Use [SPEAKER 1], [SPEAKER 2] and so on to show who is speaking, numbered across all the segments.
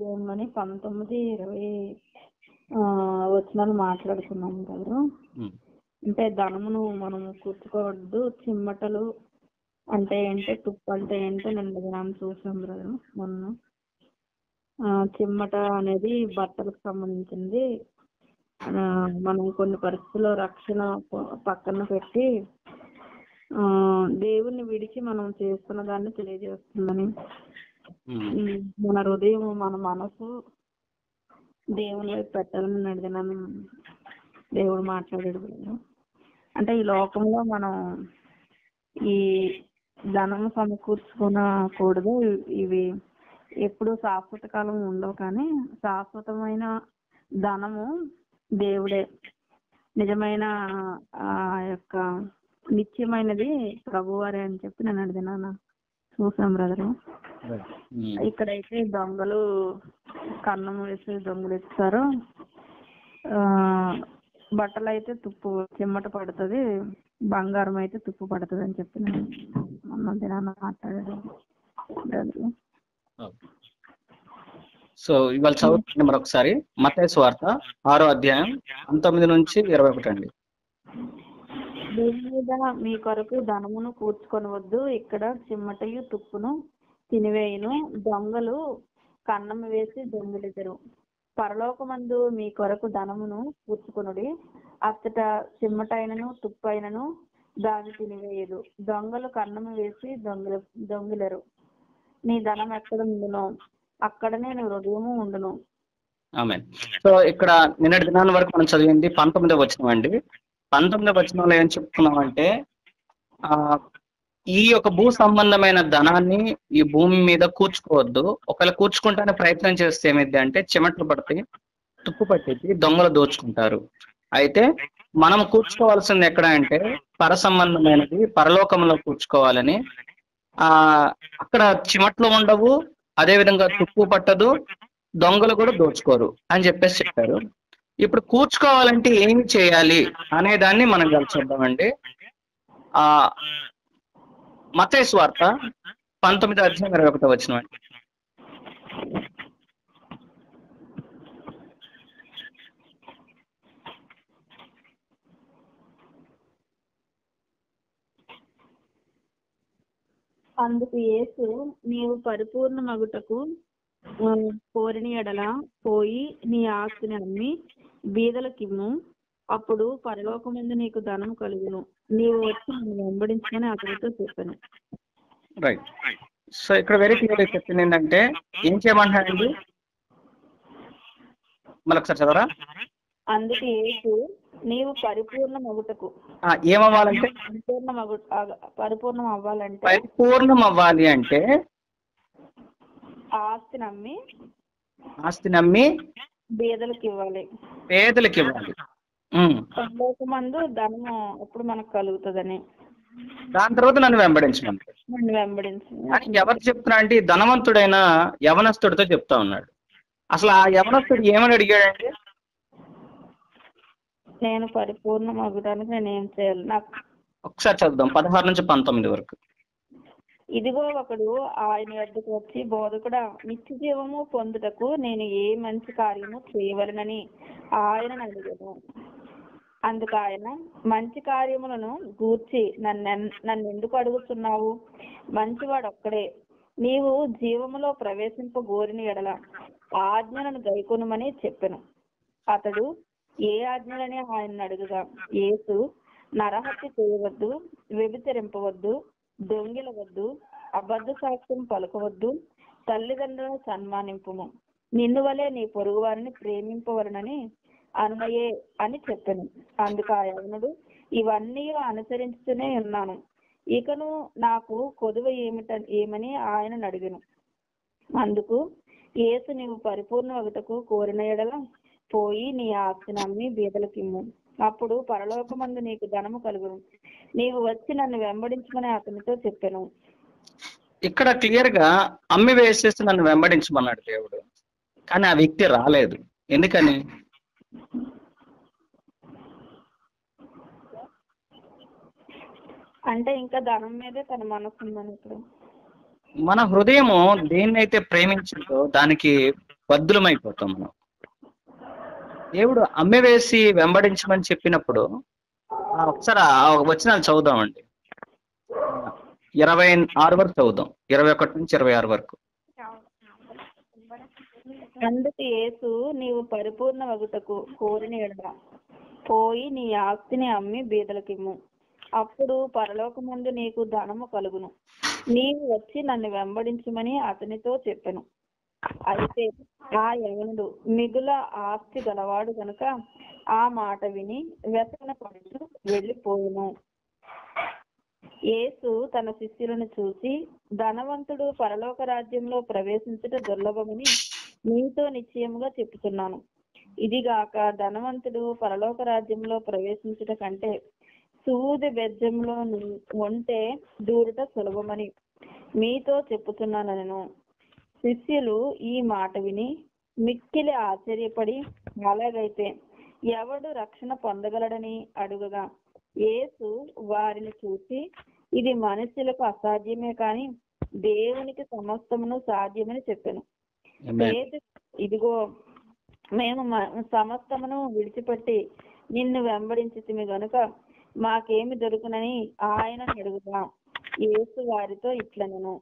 [SPEAKER 1] అధ్యాయంలోని పంతొమ్మిది ఇరవై ఆ, వచనాలు మాట్లాడుకున్నాం కదా
[SPEAKER 2] ఉమ్,
[SPEAKER 1] అంటే ధనమును మనము కూర్చుకోవద్దు చిమ్మటలు అంటే ఏంటో తుప్పు అంటే ఏంటో నిన్న దినాన్ని చూసాం బ్రదర్ మొన్న ఆ, చిమ్మట అనేది బట్టలకు సంబంధించింది ఆ, మనం కొన్ని పరిస్థితుల్లో రక్షణ ప- పక్కన పెట్టి ఆ దేవుణ్ణి విడిచి మనం చేస్తున్న దాన్ని తెలియజేస్తుందని
[SPEAKER 2] ఉమ్,
[SPEAKER 1] ఉమ్, మన హృదయం మన మనసు దేవుని వైపు పెట్టాలని నడిదినాను దేవుడు మాట్లాడాడు కదా. అంటే ఈ లోకంలో మనం ఈ ధనం సమకూర్చుకోనకూడదు ఇవి ఎప్పుడు శాశ్వత కాలం ఉండవు కానీ శాశ్వతమైన ధనము దేవుడే నిజమైన ఆ యొక్క నిత్యమైనది ప్రభువారే అని చెప్పి నేను అడిగినాను చూసాం బ్రదరు
[SPEAKER 2] రైట్. ఉమ్,
[SPEAKER 1] ఇక్కడైతే దొంగలు కన్నం వేసి దొంగలు ఇస్తారు ఆ బట్టలు అయితే తుప్పు చిమ్మట పడుతుంది బంగారం అయితే తుప్పు పడుతుంది అని చెప్పి నేను మొన్న దినాన మాట్లాడాడు బ్రదరు
[SPEAKER 2] ఓకే. సో ఇవాళ చదువుతుంది మరొకసారి మత్తయి వార్త ఆరో అధ్యాయం పంతొమ్మిది నుంచి ఇరవై ఒకటి అండి
[SPEAKER 1] దీని మీద మీ కొరకు ధనమును కూర్చుకొనవద్దు ఇక్కడ చిమ్మటయు తుప్పును తినివేయును దొంగలు కన్నము వేసి దొంగిలిద్దరు పరలోకమందు మీ కొరకు ధనమును కూర్చుకొనుడి అచ్చట చిమ్మటైనను తుప్పైనను దాన్ని తినివేయదు దొంగలు కన్నము వేసి దొంగిల దొంగిలరు నీ ధనం ఎక్కడ ఉండునో అక్కడనే నీ హృదయము ఉండును
[SPEAKER 2] ఆమె సో ఇక్కడ నిన్నటి దినాల వరకు మనం చదివింది పంతొమ్మిదో వచనం అండి పంతొమ్మిదో వచనంలో ఏం చెప్తున్నామంటే ఆ ఈ యొక్క భూ సంబంధమైన ధనాన్ని ఈ భూమి మీద కూర్చుకోవద్దు ఒకవేళ కూర్చుకుంటానే ప్రయత్నం చేస్తే ఏమైంది అంటే చెమటలు పడతాయి తుప్పు పట్టేసి దొంగలు దోచుకుంటారు అయితే మనం కూర్చుకోవాల్సింది ఎక్కడ అంటే పర సంబంధమైనది పరలోకంలో కూర్చుకోవాలని ఆ అక్కడ చిమట్లు ఉండవు అదే విధంగా తుప్పు పట్టదు దొంగలు కూడా దోచుకోరు అని చెప్పేసి చెప్పారు ఇప్పుడు కూర్చుకోవాలంటే ఏమి చేయాలి అనే దాన్ని మనం కలిసిద్దామండి ఆ మతేశ్ వార్త పంతొమ్మిది అధ్యాయం ఇరవై ఒకటో వచ్చిన
[SPEAKER 1] అందుకు యేసు నీవు పరిపూర్ణ మగుటకు కోరిన ఎడల పోయి నీ ఆస్తిని అమ్మి బీదలకిమ్ము అప్పుడు పరలోకమందు నీకు ధనం కలుగును నీవు వచ్చి నన్ను వెంబడించమని అతనితో చెప్పాను
[SPEAKER 2] రైట్ సో ఇక్కడ వెరీ క్లియర్ చెప్పింది ఏంటంటే ఏం చేయమంటారండి మళ్ళొకసారి చదవరా
[SPEAKER 1] అందుకు యేసు నీవు పరిపూర్ణ మగుటకు
[SPEAKER 2] ఆ, ఏమవ్వాలంటే
[SPEAKER 1] పరిపూర్ణ మగు అగ- పరిపూర్ణం అవ్వాలంటే
[SPEAKER 2] పరిపూర్ణం అవ్వాలి అంటే
[SPEAKER 1] ఆ ఆస్తిని అమ్మి
[SPEAKER 2] ఆస్తి నమ్మి
[SPEAKER 1] బీదలకు ఇవ్వాలి
[SPEAKER 2] పేదలకు ఇవ్వాలి ఉమ్.
[SPEAKER 1] పరలోకమందు ధనము ఎప్పుడు మనకు కలుగుతుందని
[SPEAKER 2] దాని తర్వాత నన్ను వెంబడించమని
[SPEAKER 1] నన్ను వెంబడించు
[SPEAKER 2] కానీ ఎవరు చెప్తున్నా అంటే ఈ ధనవంతుడైన యవనస్తుడితో చెప్తా ఉన్నాడు అసలు ఆ యవనస్తుడు ఏమని అడిగాడంటే
[SPEAKER 1] నేను పరిపూర్ణం అవ్వడానికి నేను ఏం చేయాలి నాకు
[SPEAKER 2] ఒకసారి చదువుదాం పదహారు నుంచి పంతొమ్మిది వరకు
[SPEAKER 1] ఇదిగో ఒకడు ఆయన వద్దకు వచ్చి బోధకుడా నిత్య జీవము పొందుటకు నేను ఏ మంచి కార్యము చేయవలనని ఆయన అడిగాను అందుకు ఆయన మంచి కార్యములను గూర్చి నన్ను నన్ను ఎందుకు అడుగుతున్నావు మంచివాడు ఒక్కడే నీవు జీవములో ప్రవేశింప గోరిన ఎడల ఆజ్ఞలను గైకొనుమని చెప్పెను అతడు ఏ ఆజ్ఞలని ఆయన అడుగుగా యేసు నరహత్య చేయవద్దు వ్యభిచరింపవద్దు దొంగిలవద్దు అబద్ధ సాక్ష్యం పలకవద్దు తల్లిదండ్రులను సన్మానింపుము నిన్ను వలె నీ పొరుగు వారిని ప్రేమింపవలనని అన్నయే అని చెప్పాను అందుకు ఆ యవనుడు ఇవన్నీ అనుసరించుతూనే ఉన్నాను ఇకను నాకు కొదువ ఏమిట ఏమని ఆయన అడిగాను అందుకు యేసు నీవు పరిపూర్ణ ఒకటకు కోరిన ఎడల పోయి నీ ఆస్తిని అమ్మి బీదలకిమ్ము అప్పుడు పరలోకమందు నీకు ధనము కలుగును నీవు వచ్చి నన్ను వెంబడించమని అతనితో చెప్పాను
[SPEAKER 2] ఇక్కడ క్లియర్ గా అమ్మి వేసేసి నన్ను వెంబడించమన్నాడు దేవుడు కానీ ఆ వ్యక్తి రాలేదు ఎందుకని
[SPEAKER 1] అంటే ఇంకా ధనం మీదే తన మనసు ఉందని ఇప్పుడు
[SPEAKER 2] మన హృదయము దేన్నైతే ప్రేమించిందో దానికి బద్దులమైపోతాం మనం దేవుడు అమ్మివేసి వెంబడించమని చెప్పినప్పుడు ఆ, ఒకసారి ఆ వచనాలు చదువుదామండి ఇరవై ఆరు వరకు చదువుదాం ఇరవై ఒకటి నుంచి ఇరవై ఆరు వరకు
[SPEAKER 1] అందుకు యేసు నీవు పరిపూర్ణ వగుటకు కోరిన ఎడల పోయి నీ ఆస్తిని అమ్మి బీదలకిమ్ము అప్పుడు పరలోకమందు నీకు ధనము కలుగును నీవు వచ్చి నన్ను వెంబడించమని అతనితో చెప్పెను అయితే ఆ యవనుడు మిగుల ఆస్తి గలవాడు గనుక ఆ మాట విని వ్యసన పడుతూ వెళ్ళిపోయెను యేసు తన శిష్యులను చూసి ధనవంతుడు పరలోక రాజ్యంలో ప్రవేశించుట దుర్లభమని నీతో నిశ్చయముగా చెప్పుతున్నాను ఇదిగాక ధనవంతుడు పరలోక రాజ్యంలో ప్రవేశించుట కంటే సూది బెజ్జంలో ను- ఉంటే దూరుట సులభమని మీతో చెప్పుతున్నాను నేను శిష్యులు ఈ మాట విని మిక్కిలి ఆశ్చర్యపడి అలాగైతే ఎవడు రక్షణ పొందగలడని అడుగగా యేసు వారిని చూసి ఇది మనుషులకు అసాధ్యమే కాని దేవునికి సమస్తమును సాధ్యమని చెప్పాను
[SPEAKER 2] Amen.
[SPEAKER 1] పేతురు, ఇదిగో మేము మ- సమస్తమును విడిచిపెట్టి నిన్ను వెంబడించితిమి గనుక మాకేమి దొరుకునని ఆయన అడుగుదా యేసు వారితో ఇట్లనెను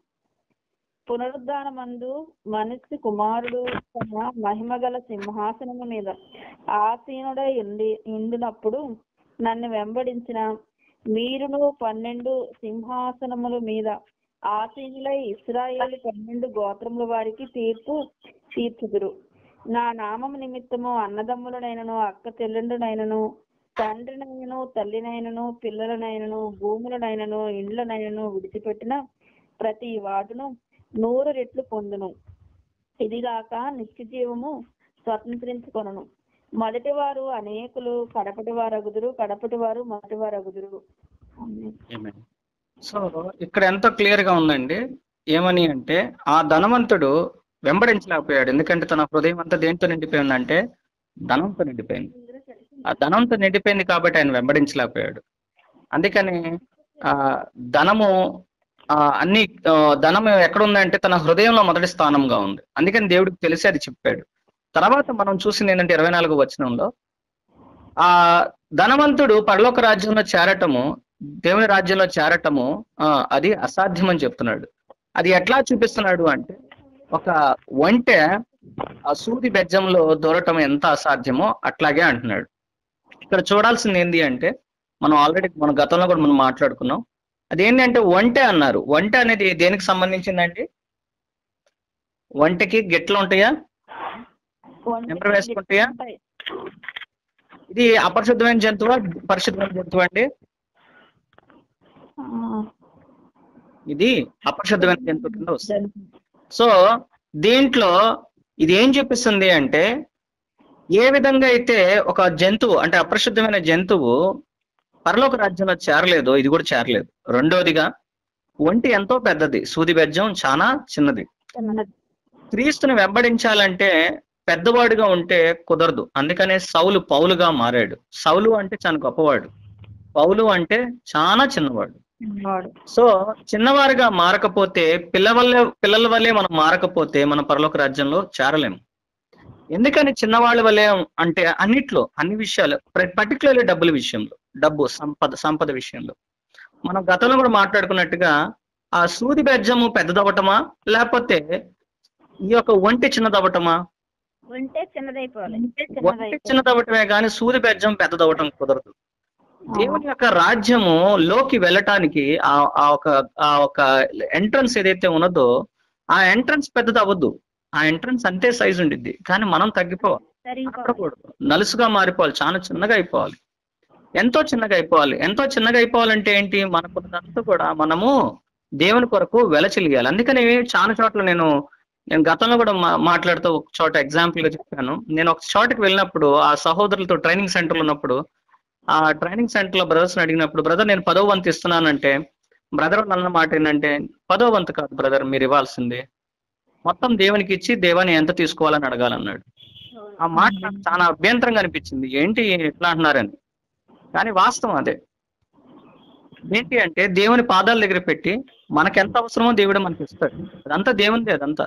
[SPEAKER 1] పునరుద్ధానమందు మనిషి కుమారుడు తన మహిమగల సింహాసనము మీద ఆసీనుడై ఉండి ఉండినప్పుడు నన్ను వెంబడించిన మీరును పన్నెండు సింహాసనముల మీద ఆసీనులై ఇస్రాయేలు పన్నెండు గోత్రముల వారికి తీర్పు తీర్చుదురు నా నామము నిమిత్తము అన్నదమ్ములనైనను అక్క చెల్లెండునైనను తండ్రినైనను తల్లినైనను పిల్లలనైనను భూములనైనను ఇండ్లనైనను విడిచిపెట్టిన ప్రతి వాడును నూరు రెట్లు పొందును ఇదిగాక నిత్య జీవము స్వతంత్రించుకొనను మొదటి వారు అనేకులు కడపటి వారు అగుదురు కడపటి వారు మొదటి వారు అగుదురు
[SPEAKER 2] Amen. సో ఇక్కడ ఎంతో క్లియర్ గా ఉందండి ఏమని అంటే ఆ ధనవంతుడు వెంబడించలేకపోయాడు ఎందుకంటే తన హృదయం అంతా దేంతో నిండిపోయి ఉందంటే ధనంతో నిండిపోయింది ఆ ధనంతో నిండిపోయింది కాబట్టి ఆయన వెంబడించలేకపోయాడు అందుకని ఆ ధనము ఆ అన్ని ఆ, ధనం ఎక్కడ ఉందంటే తన హృదయంలో మొదటి స్థానంగా ఉంది అందుకని దేవుడికి తెలిసి అది చెప్పాడు తర్వాత మనం చూసింది ఏంటంటే ఇరవై నాలుగు వచనంలో ఆ ధనవంతుడు పరలోక రాజ్యంలో చేరటము దేవుని రాజ్యంలో చేరటము ఆ, అది అసాధ్యం అని చెప్తున్నాడు అది ఎట్లా చూపిస్తున్నాడు అంటే ఒక ఒంటె ఆ సూది బెజ్జంలో దూరటం ఎంత అసాధ్యమో అట్లాగే అంటున్నాడు ఇక్కడ చూడాల్సింది ఏంటి అంటే మనం ఆల్రెడీ మన గతంలో కూడా మనం మాట్లాడుకున్నాం అదేంటి అంటే ఒంటె అన్నారు ఒంటె అనేది దేనికి సంబంధించిందండి ఒంటెకి గిట్లు ఉంటాయా నెంబర్ వేసుకుంటాయా ఇది అపరిశుద్ధమైన జంతువా పరిశుద్ధమైన జంతువు అండి ఇది అపరిశుద్ధమైన జంతువు కింద వస్తుంది సో దీంట్లో ఇది ఏం చూపిస్తుంది అంటే ఏ విధంగా అయితే ఒక జంతువు అంటే అపరిశుద్ధమైన జంతువు పరలోక రాజ్యంలో చేరలేదు ఇది కూడా చేరలేదు రెండోదిగా ఒంటి ఎంతో పెద్దది సూది బెజ్జం చాలా చిన్నది క్రీస్తుని వెంబడించాలంటే పెద్దవాడుగా ఉంటే కుదరదు అందుకనే సౌలు పౌలుగా మారాడు సౌలు అంటే చాలా గొప్పవాడు పౌలు అంటే చాలా చిన్నవాడు సో చిన్నవారుగా మారకపోతే పిల్ల వల్లే పిల్లల వల్లే మనం మారకపోతే మన పరలోక రాజ్యంలో చేరలేము ఎందుకని చిన్నవాళ్ళ వల్లే అంటే అన్నిట్లో అన్ని విషయాలు పర్టికులర్లీ డబ్బుల విషయంలో డబ్బు సంపద సంపద విషయంలో మనం గతంలో కూడా మాట్లాడుకున్నట్టుగా ఆ సూది బెజ్జము పెద్దదవటమా లేకపోతే ఈ యొక్క ఒంటి చిన్నదవటమా
[SPEAKER 1] ఉంటే చిన్నదైపోవాలి
[SPEAKER 2] ఒంటి చిన్నదవటమే కానీ సూది బెజ్జం పెద్దదవటం కుదరదు దేవుని యొక్క రాజ్యము లోకి వెళ్ళటానికి ఆ ఆ ఒక ఆ ఒక ఎంట్రన్స్ ఏదైతే ఉన్నదో ఆ ఎంట్రన్స్ పెద్దది అవ్వద్దు ఆ ఎంట్రన్స్ అంతే సైజు ఉండిద్ది కానీ మనం తగ్గిపోవాలి మారకూడదు నలుసుగా మారిపోవాలి చాలా చిన్నగా అయిపోవాలి ఎంతో చిన్నగా అయిపోవాలి ఎంతో చిన్నగా అయిపోవాలంటే ఏంటి మనకున్నదంతా కూడా మనము దేవుని కొరకు వెలచిలియాలి అందుకని చాలా చోట్ల నేను నేను గతంలో కూడా మా మాట్లాడుతూ ఒక చోట ఎగ్జాంపుల్ గా చెప్పాను నేను ఒక చోటకి వెళ్ళినప్పుడు ఆ సహోదరులతో ట్రైనింగ్ సెంటర్ ఉన్నప్పుడు ఆ ట్రైనింగ్ సెంటర్ లో బ్రదర్స్ అడిగినప్పుడు బ్రదర్ నేను పదో వంతు ఇస్తున్నానంటే బ్రదర్ అన్న మాట ఏంటంటే పదో వంతు కాదు బ్రదర్ మీరు ఇవ్వాల్సిందే మొత్తం దేవునికి ఇచ్చి దేవాన్ని ఎంత తీసుకోవాలని అడగాలన్నాడు ఆ మాట నాకు చాలా అభ్యంతరంగా అనిపించింది ఏంటి ఎట్లా అంటున్నారని కానీ వాస్తవం అదే ఏంటి అంటే దేవుని పాదాల దగ్గర పెట్టి మనకు ఎంత అవసరమో దేవుడు మనకి ఇస్తాడు అదంతా దేవునిదే అదంతా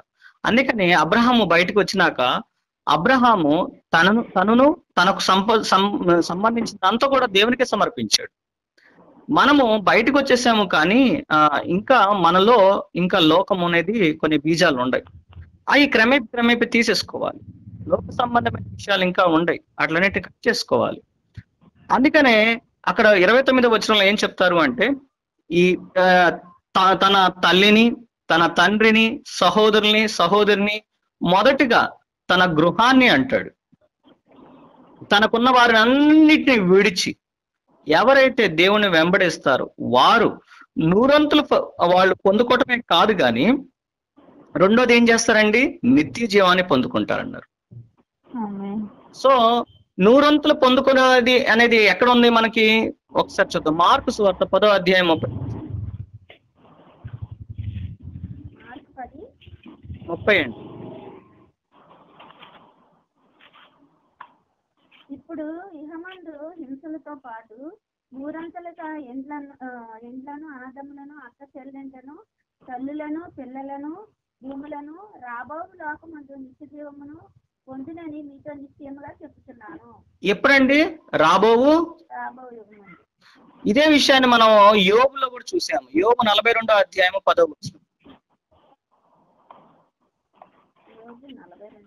[SPEAKER 2] అందుకని అబ్రహాము బయటకు వచ్చినాక అబ్రహాము తనను తనను తనకు సంప సం- సంబంధించినంత కూడా దేవునికే సమర్పించాడు మనము బయటకు వచ్చేసాము కానీ ఆ, ఇంకా మనలో ఇంకా లోకం అనేది కొన్ని బీజాలు ఉన్నాయి అవి క్రమేపీ క్రమేపీ తీసేసుకోవాలి లోక సంబంధమైన విషయాలు ఇంకా ఉన్నాయి అట్లనేటి కట్ చేసుకోవాలి అందుకనే అక్కడ ఇరవై తొమ్మిదో వచనంలో ఏం చెప్తారు అంటే ఈ ఆ, త- తన తల్లిని తన తండ్రిని సహోదరుని సహోదరిని మొదటిగా తన గృహాన్ని అంటాడు తనకున్న వారిని అన్నిటిని విడిచి ఎవరైతే దేవుని వెంబడిస్తారో వారు నూరంతులు ఫ- వాళ్ళు పొందుకోవటమే కాదు కానీ రెండోది ఏం చేస్తారండి నిత్య జీవాన్ని పొందుకుంటారన్నారు
[SPEAKER 1] ఆమేన్.
[SPEAKER 2] సో నూరంతులు పొందుకునేది అనేది ఎక్కడ ఉంది మనకి ఒకసారి చూద్దాం మార్కు సువార్త పదో అధ్యాయం ముప్పై
[SPEAKER 3] మార్కు పది
[SPEAKER 2] ముప్పై అండి
[SPEAKER 3] ఇప్పుడు ఇహమందు హింసలతో పాటు మూరంతలుగా ఎండ్లను ఆ, ఎండ్లను ఆదములను అక్క చెల్లెండ్లను తల్లులను పిల్లలను భూములను రాబో లోకమందు నిత్య జీవమును పొందునని మీతో నిశ్చయముగా చెప్తున్నాను
[SPEAKER 2] ఎప్పుడండి రాబోవు
[SPEAKER 3] రాబో యుగమందు
[SPEAKER 2] ఇదే విషయాన్ని మనం యోబులో కూడా చూసాము యోబు నలభై రెండో అధ్యాయము పదో వచనం
[SPEAKER 3] రోజు నలభై రెండు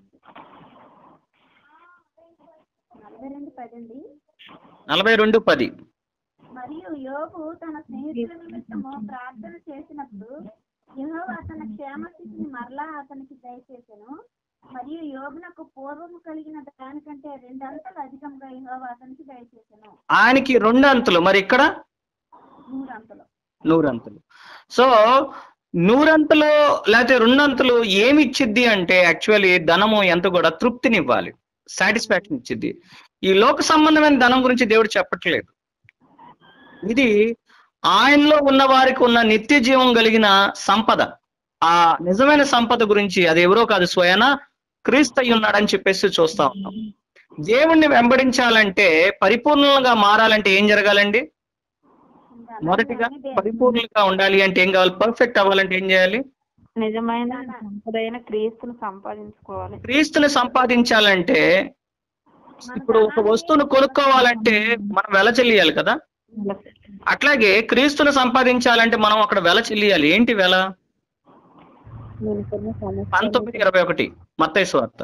[SPEAKER 3] నలభై రెండు పదండి
[SPEAKER 2] నలభై రెండు పది
[SPEAKER 3] మరియు యోగు తన స్నేహితుల నిమిత్తము ప్రార్థన చేసినప్పుడు యెహోవా అతని క్షేమస్థితిని మరలా అతనికి దయచేసెను మరియు యోగునకు పూర్వము కలిగిన దానికంటే రెండంతలు అధికంగా యెహోవా అతనికి దయచేసెను
[SPEAKER 2] ఆయనకి రెండు అంతులు మరి ఇక్కడ
[SPEAKER 3] నూరంతలు
[SPEAKER 2] నూరంతులు సో నూరంతులు లేకపోతే రెండంతులు ఏమి ఇచ్చిద్ది అంటే యాక్చువల్లీ ధనము ఎంత కూడా తృప్తినివ్వాలి సాటిస్ఫాక్షన్ ఇచ్చిద్ది ఈ లోక సంబంధమైన ధనం గురించి దేవుడు చెప్పట్లేదు ఇది ఆయనలో ఉన్న వారికి ఉన్న నిత్య జీవం కలిగిన సంపద ఆ నిజమైన సంపద గురించి అది ఎవరో కాదు స్వయన క్రీస్తు అయి ఉన్నాడని చెప్పేసి చూస్తా ఉన్నాం దేవుణ్ణి వెంబడించాలంటే పరిపూర్ణంగా మారాలంటే ఏం జరగాలండి మొదటిగా పరిపూర్ణంగా ఉండాలి అంటే ఏం కావాలి పర్ఫెక్ట్ అవ్వాలంటే ఏం చేయాలి
[SPEAKER 1] నిజమైన సంపదైన క్రీస్తును సంపాదించుకోవాలి
[SPEAKER 2] క్రీస్తుని సంపాదించాలంటే ఇప్పుడు ఒక వస్తువును కొనుక్కోవాలంటే మనం వెల చెల్లియాలి కదా అట్లాగే క్రీస్తుని సంపాదించాలంటే మనం అక్కడ వెల చెల్లియాలి ఏంటి వెల
[SPEAKER 1] మనకున్న సమస్యలు
[SPEAKER 2] పంతొమ్మిది ఇరవై ఒకటి మత్తయి వార్త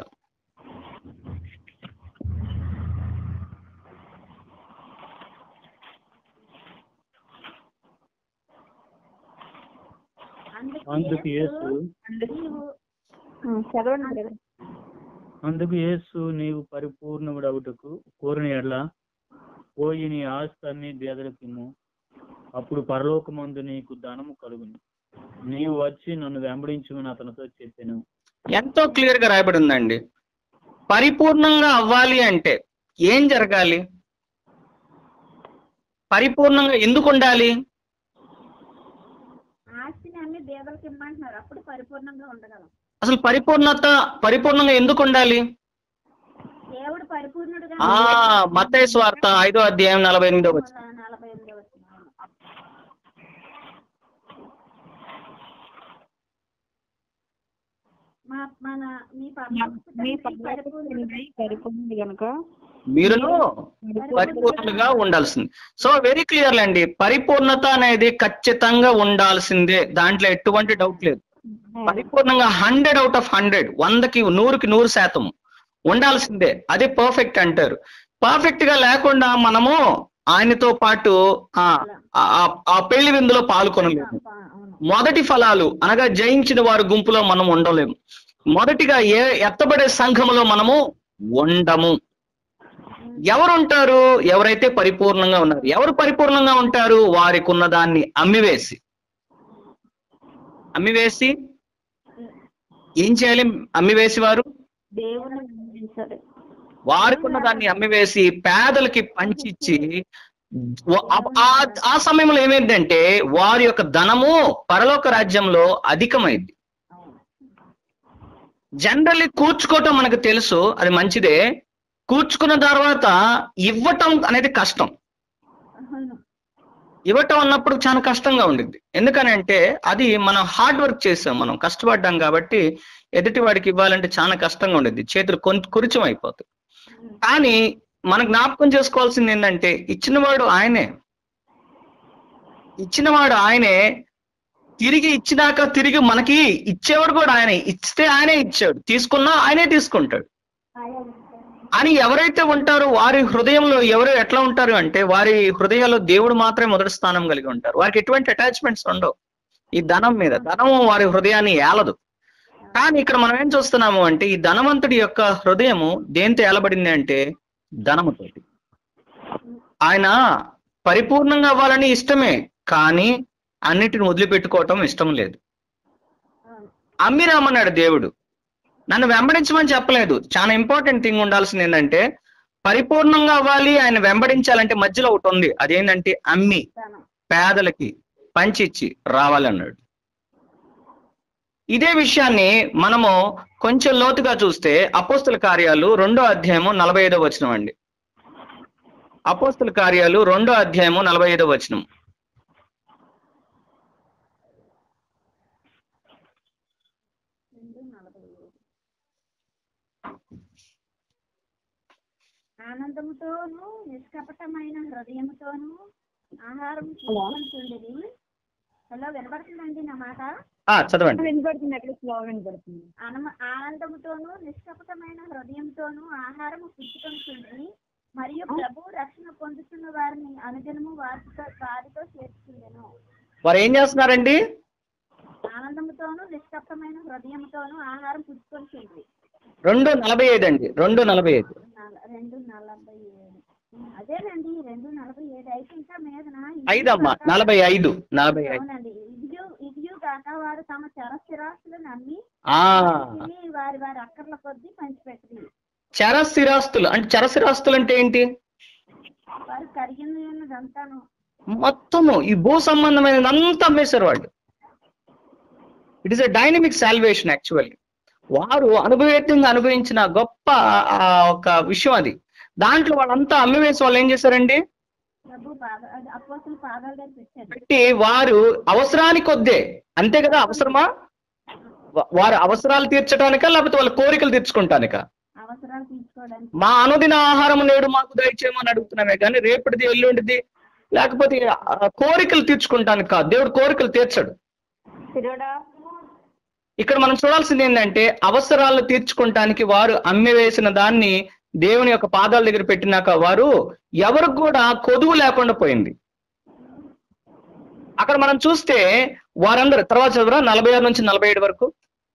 [SPEAKER 4] అందుకు యేసు
[SPEAKER 3] నీవు
[SPEAKER 1] ఉమ్, చదవండి brother.
[SPEAKER 4] అందుకు యేసు నీవు పరిపూర్ణుడవుటకు కోరిన ఎడ్ల పోయి నీ ఆస్తాన్ని బేదలకిమ్ము అప్పుడు పరలోకమందు నీకు ధనము కలుగును నీవు వచ్చి నన్ను వెంబడించుమని అతనితో చెప్పాను
[SPEAKER 2] ఎంతో క్లియర్ గా రాయబడి ఉందండి పరిపూర్ణంగా అవ్వాలి అంటే ఏం జరగాలి పరిపూర్ణంగా ఎందుకు ఉండాలి
[SPEAKER 3] ఆస్తిని అమ్మి బేదలకు ఇమ్మంటున్నారు అప్పుడు పరిపూర్ణంగా ఉండగలం
[SPEAKER 2] అసలు పరిపూర్ణత పరిపూర్ణంగా ఎందుకు ఉండాలి
[SPEAKER 3] దేవుడు పరిపూర్ణుడుగా
[SPEAKER 2] ఆ మత్తయి స్వార్త ఐదో అధ్యాయం నలభై ఎనిమిదో వచ్చి
[SPEAKER 3] నలభై ఎనిమిది వచ్చిన మా మన మీ
[SPEAKER 1] మీ
[SPEAKER 3] పరలోకపు తండ్రి పరిపూర్ణుడు
[SPEAKER 1] పరిపూర్ణుడు కనుక
[SPEAKER 2] మీరును పరిపూర్ణులుగా ఉండాల్సింది సో వెరీ క్లియర్ అండి పరిపూర్ణత అనేది ఖచ్చితంగా ఉండాల్సిందే దాంట్లో ఎటువంటి డౌట్ లేదు పరిపూర్ణంగా హండ్రెడ్ అవుట్ ఆఫ్ హండ్రెడ్ వందకి నూరుకి నూరు శాతం ఉండాల్సిందే అది పర్ఫెక్ట్ అంటారు పర్ఫెక్ట్ గా లేకుండా మనము ఆయనతో పాటు ఆ ఆ- ఆ పెళ్లి విందులో పాల్గొనలేము
[SPEAKER 3] అవును
[SPEAKER 2] మొదటి ఫలాలు అనగా జయించిన వారి గుంపులో మనం ఉండలేము మొదటిగా ఏ ఎత్తబడే సంఘములో మనము ఉండము ఎవరు ఉంటారు ఎవరైతే పరిపూర్ణంగా ఉన్నారు ఎవరు పరిపూర్ణంగా ఉంటారు వారికి ఉన్న దాన్ని అమ్మివేసి అమ్మివేసి ఏం చేయాలి అమ్మివేసి వారు
[SPEAKER 1] దేవుని వెంబడించాలి
[SPEAKER 2] వారికి ఉన్న దాన్ని అమ్మివేసి పేదలకి పంచిచ్చి వ- ఆ- ఆ- ఆ సమయంలో ఏమైందంటే వారి యొక్క ధనము పరలోక రాజ్యంలో అధికమైంది జనరల్లీ కూర్చుకోవటం మనకు తెలుసు అది మంచిదే కూర్చుకున్న తర్వాత ఇవ్వటం అనేది కష్టం
[SPEAKER 3] అవును
[SPEAKER 2] ఇవ్వటం అన్నప్పుడు చాలా కష్టంగా ఉండిద్ది ఎందుకని అంటే అది మనం హార్డ్ వర్క్ చేసాం మనం కష్టపడ్డాం కాబట్టి ఎదుటి వాడికి ఇవ్వాలంటే చాలా కష్టంగా ఉండేది చేతులు కొంత కురిచం అయిపోతాయి కానీ మనం జ్ఞాపకం చేసుకోవాల్సింది ఏంటంటే ఇచ్చినవాడు ఆయనే ఇచ్చినవాడు ఆయనే తిరిగి ఇచ్చినాక తిరిగి మనకి ఇచ్చేవాడు కూడా ఆయనే ఇస్తే ఆయనే ఇచ్చాడు తీసుకున్నా ఆయనే తీసుకుంటాడు అని ఎవరైతే ఉంటారో వారి హృదయంలో ఎవరు ఎట్లా ఉంటారు అంటే వారి హృదయాల్లో దేవుడు మాత్రమే మొదటి స్థానం కలిగి ఉంటారు వారికి ఎటువంటి అటాచ్మెంట్స్ ఉండవు ఈ ధనం మీద ధనం వారి హృదయాన్ని ఏలదు కానీ ఇక్కడ మనం ఏం చూస్తున్నాము అంటే ఈ ధనవంతుడి యొక్క హృదయము దేంతో ఏలబడింది అంటే ధనముతోటి ఆయన పరిపూర్ణంగా అవ్వాలని ఇష్టమే కానీ అన్నిటిని వదిలిపెట్టుకోవటం ఇష్టం లేదు అమ్మిరామన్నాడు దేవుడు నన్ను వెంబడించమని చెప్పలేదు చాలా ఇంపార్టెంట్ థింగ్ ఉండాల్సింది ఏంటంటే పరిపూర్ణంగా అవ్వాలి ఆయన వెంబడించాలంటే మధ్యలో ఒకటి ఉంది అదేంటంటే అమ్మి
[SPEAKER 3] ధనం
[SPEAKER 2] పేదలకి పంచిచ్చి రావాలన్నాడు ఇదే విషయాన్ని మనము కొంచెం లోతుగా చూస్తే అపోస్తుల కార్యాలు రెండో అధ్యాయము నలభై ఐదో వచనం అండి అపోస్తుల కార్యాలు రెండో అధ్యాయము నలభై ఐదో వచనం
[SPEAKER 3] రెండు నలభై ఏడు ఆనందముతోను నిష్కపటమైన హృదయముతోను ఆహారం తీసుకుంటుండేది హలో వినబడుతుందండి నా మాట
[SPEAKER 2] ఆ చదవండి
[SPEAKER 1] వినపడుతుంది ఎక్కడ స్లో వినపడుతుంది
[SPEAKER 3] ఆనమ- ఆనందముతోను నిష్కపటమైన హృదయంతోను ఆహారము పుచ్చుకొంటుంది మరియు ప్రభు రక్షణ పొందుతున్న వారిని అనుదినము వారితో వారితో చేర్చుకుందెను
[SPEAKER 2] వారు ఏం చేస్తున్నారండి
[SPEAKER 3] ఆనందముతోను నిష్కపటమైన హృదయంతోను ఆహారం పుచ్చుకొంటుంది
[SPEAKER 2] రెండు నలభై ఐదు అండి రెండు నలభై ఐదు
[SPEAKER 3] నల- రెండు నలభై ఏడు అదేనండి రెండు నలభై ఏడు అయితే ఇంకా మీదన
[SPEAKER 2] ఐదమ్మా నలభై ఐదు నలభై ఐదు
[SPEAKER 3] అవునండి ఇదియు ఇదియు కాక వారు తమ చరస్థిరాస్తులను అమ్మి
[SPEAKER 2] ఆ
[SPEAKER 3] తిని వారి వారి అక్కర్ల కొద్దీ పంచిపెట్టి
[SPEAKER 2] చరస్థిరాస్తులు అంటే చరస్థిరాస్తులు అంటే ఏంటి
[SPEAKER 3] వారు కరిగింది ఉన్నదంతాను
[SPEAKER 2] మొత్తము ఈ భూ సంబంధమైనది అంతా అమ్మేశారు వాళ్ళు it is a dynamic salvation actually వారు అనుభవేద్యంగా అనుభవించిన గొప్ప ఆ, ఒక విషయం అది దాంట్లో వాళ్ళంతా అమ్మివేసి వాళ్ళు ఏం చేశారండి
[SPEAKER 3] ప్రభు పాద అపోసలు పాదాల దగ్గర పెట్టారు
[SPEAKER 2] పెట్టి వారు అవసరానికి కొద్దే అంతే కదా అవసరమా వా- వారి అవసరాలు తీర్చడానికా లేకపోతే వాళ్ళ కోరికలు తీర్చుకుంటానికా
[SPEAKER 3] అవసరాలు తీర్చుకోవడానికి
[SPEAKER 2] మా అనుదిన ఆహారం నేడు మాకు దయచేయమని అడుగుతున్నామే కానీ రేపటిది ఎల్లుండిది లేకపోతే ఆ కోరికలు తీర్చుకుంటానికి కాదు దేవుడు కోరికలు తీర్చడు
[SPEAKER 1] శిరోడా
[SPEAKER 2] ఇక్కడ మనం చూడాల్సింది ఏంటంటే అవసరాలు తీర్చుకుంటానికి వారు అమ్మివేసిన దాన్ని దేవుని యొక్క పాదాల దగ్గర పెట్టినాక వారు ఎవరికి కూడా కొదువు లేకుండా పోయింది అక్కడ మనం చూస్తే వారందరూ తర్వాత చదువురా నలభై ఆరు నుంచి నలభై ఏడు వరకు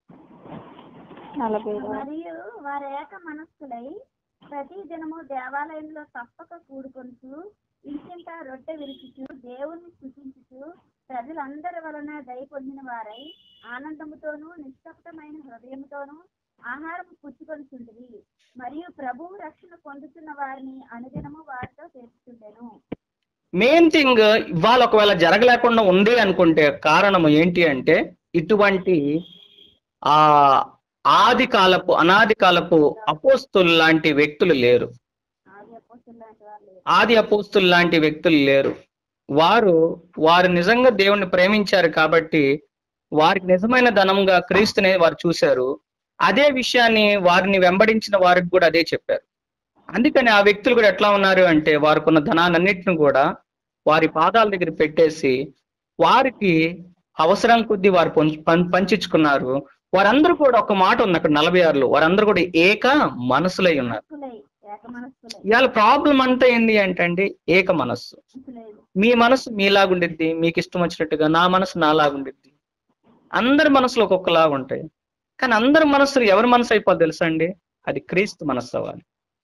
[SPEAKER 1] నలభై ఐదు.
[SPEAKER 3] మరియు వారి ఏక మనస్కులై ప్రతి దినము దేవాలయంలో తప్పక కూడుకొంటూ ఇంటింట రొట్టె విరుచుచు దేవుణ్ణి స్థుతించుచు ప్రజలందరి వలన దయ పొందిన వారై ఆనందముతోనూ నిష్కపటమైన హృదయముతోనూ ఆహారం పుచ్చుకొనిచుండిరి మరియు ప్రభువు రక్షణ పొందుతున్న వారిని అనుదినము వారితో చేర్చుతుండెను
[SPEAKER 2] మెయిన్ థింగ్ ఇవాళ ఒకవేళ జరగలేకుండా ఉంది అనుకుంటే కారణం ఏంటి అంటే ఇటువంటి ఆ ఆది కాలపు అనాది కాలపు అపోస్తులు లాంటి వ్యక్తులు లేరు
[SPEAKER 3] ఆది అపోస్తులు లాంటి వారు లేరు.
[SPEAKER 2] ఆది అపోస్తులు లాంటి వ్యక్తులు లేరు వారు వారు నిజంగా దేవుణ్ణి ప్రేమించారు కాబట్టి వారికి నిజమైన ధనంగా క్రీస్తుని వారు చూశారు అదే విషయాన్ని వారిని వెంబడించిన వారికి కూడా అదే చెప్పారు అందుకని ఆ వ్యక్తులు కూడా ఎట్లా ఉన్నారు అంటే వారికున్న ధనాన్నింటిని కూడా వారి పాదాల దగ్గర పెట్టేసి వారికి అవసరం కొద్దీ వారు పంచు- పం- పంచించుకున్నారు వారందరూ కూడా ఒక మాట ఉంది అక్కడ నలభై ఆరులో వారందరూ కూడా ఏక మనసులై ఉన్నారు
[SPEAKER 3] మనస్కులై ఏక మనస్కులై
[SPEAKER 2] ఇవాళ ప్రాబ్లం అంతా ఏంటి అంటే ఏక మనస్సు
[SPEAKER 3] మనస్కులేదు
[SPEAKER 2] మీ మనసు మీలాగుండిద్ది మీకు ఇష్టం వచ్చినట్టుగా నా మనసు నాలాగుండిద్ది అందరి మనసులు ఒక్కొక్కలాగా ఉంటాయి కానీ అందరి మనసులు ఎవరి మనసు అయిపోద్ది తెలుసా అండి అది క్రీస్తు మనస్సు అవ్వాలి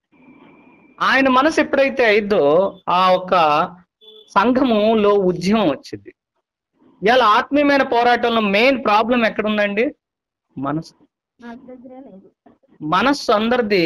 [SPEAKER 2] ఆయన మనసు ఎప్పుడైతే అయిద్దో ఆ ఒక సంఘములో ఉద్యమం వచ్చింది ఇవాళ ఆత్మీయమైన పోరాటంలో మెయిన్ ప్రాబ్లం ఎక్కడుందండి మనసు
[SPEAKER 3] నాకు దగ్గరే లేదు
[SPEAKER 2] మనస్సు అందరిది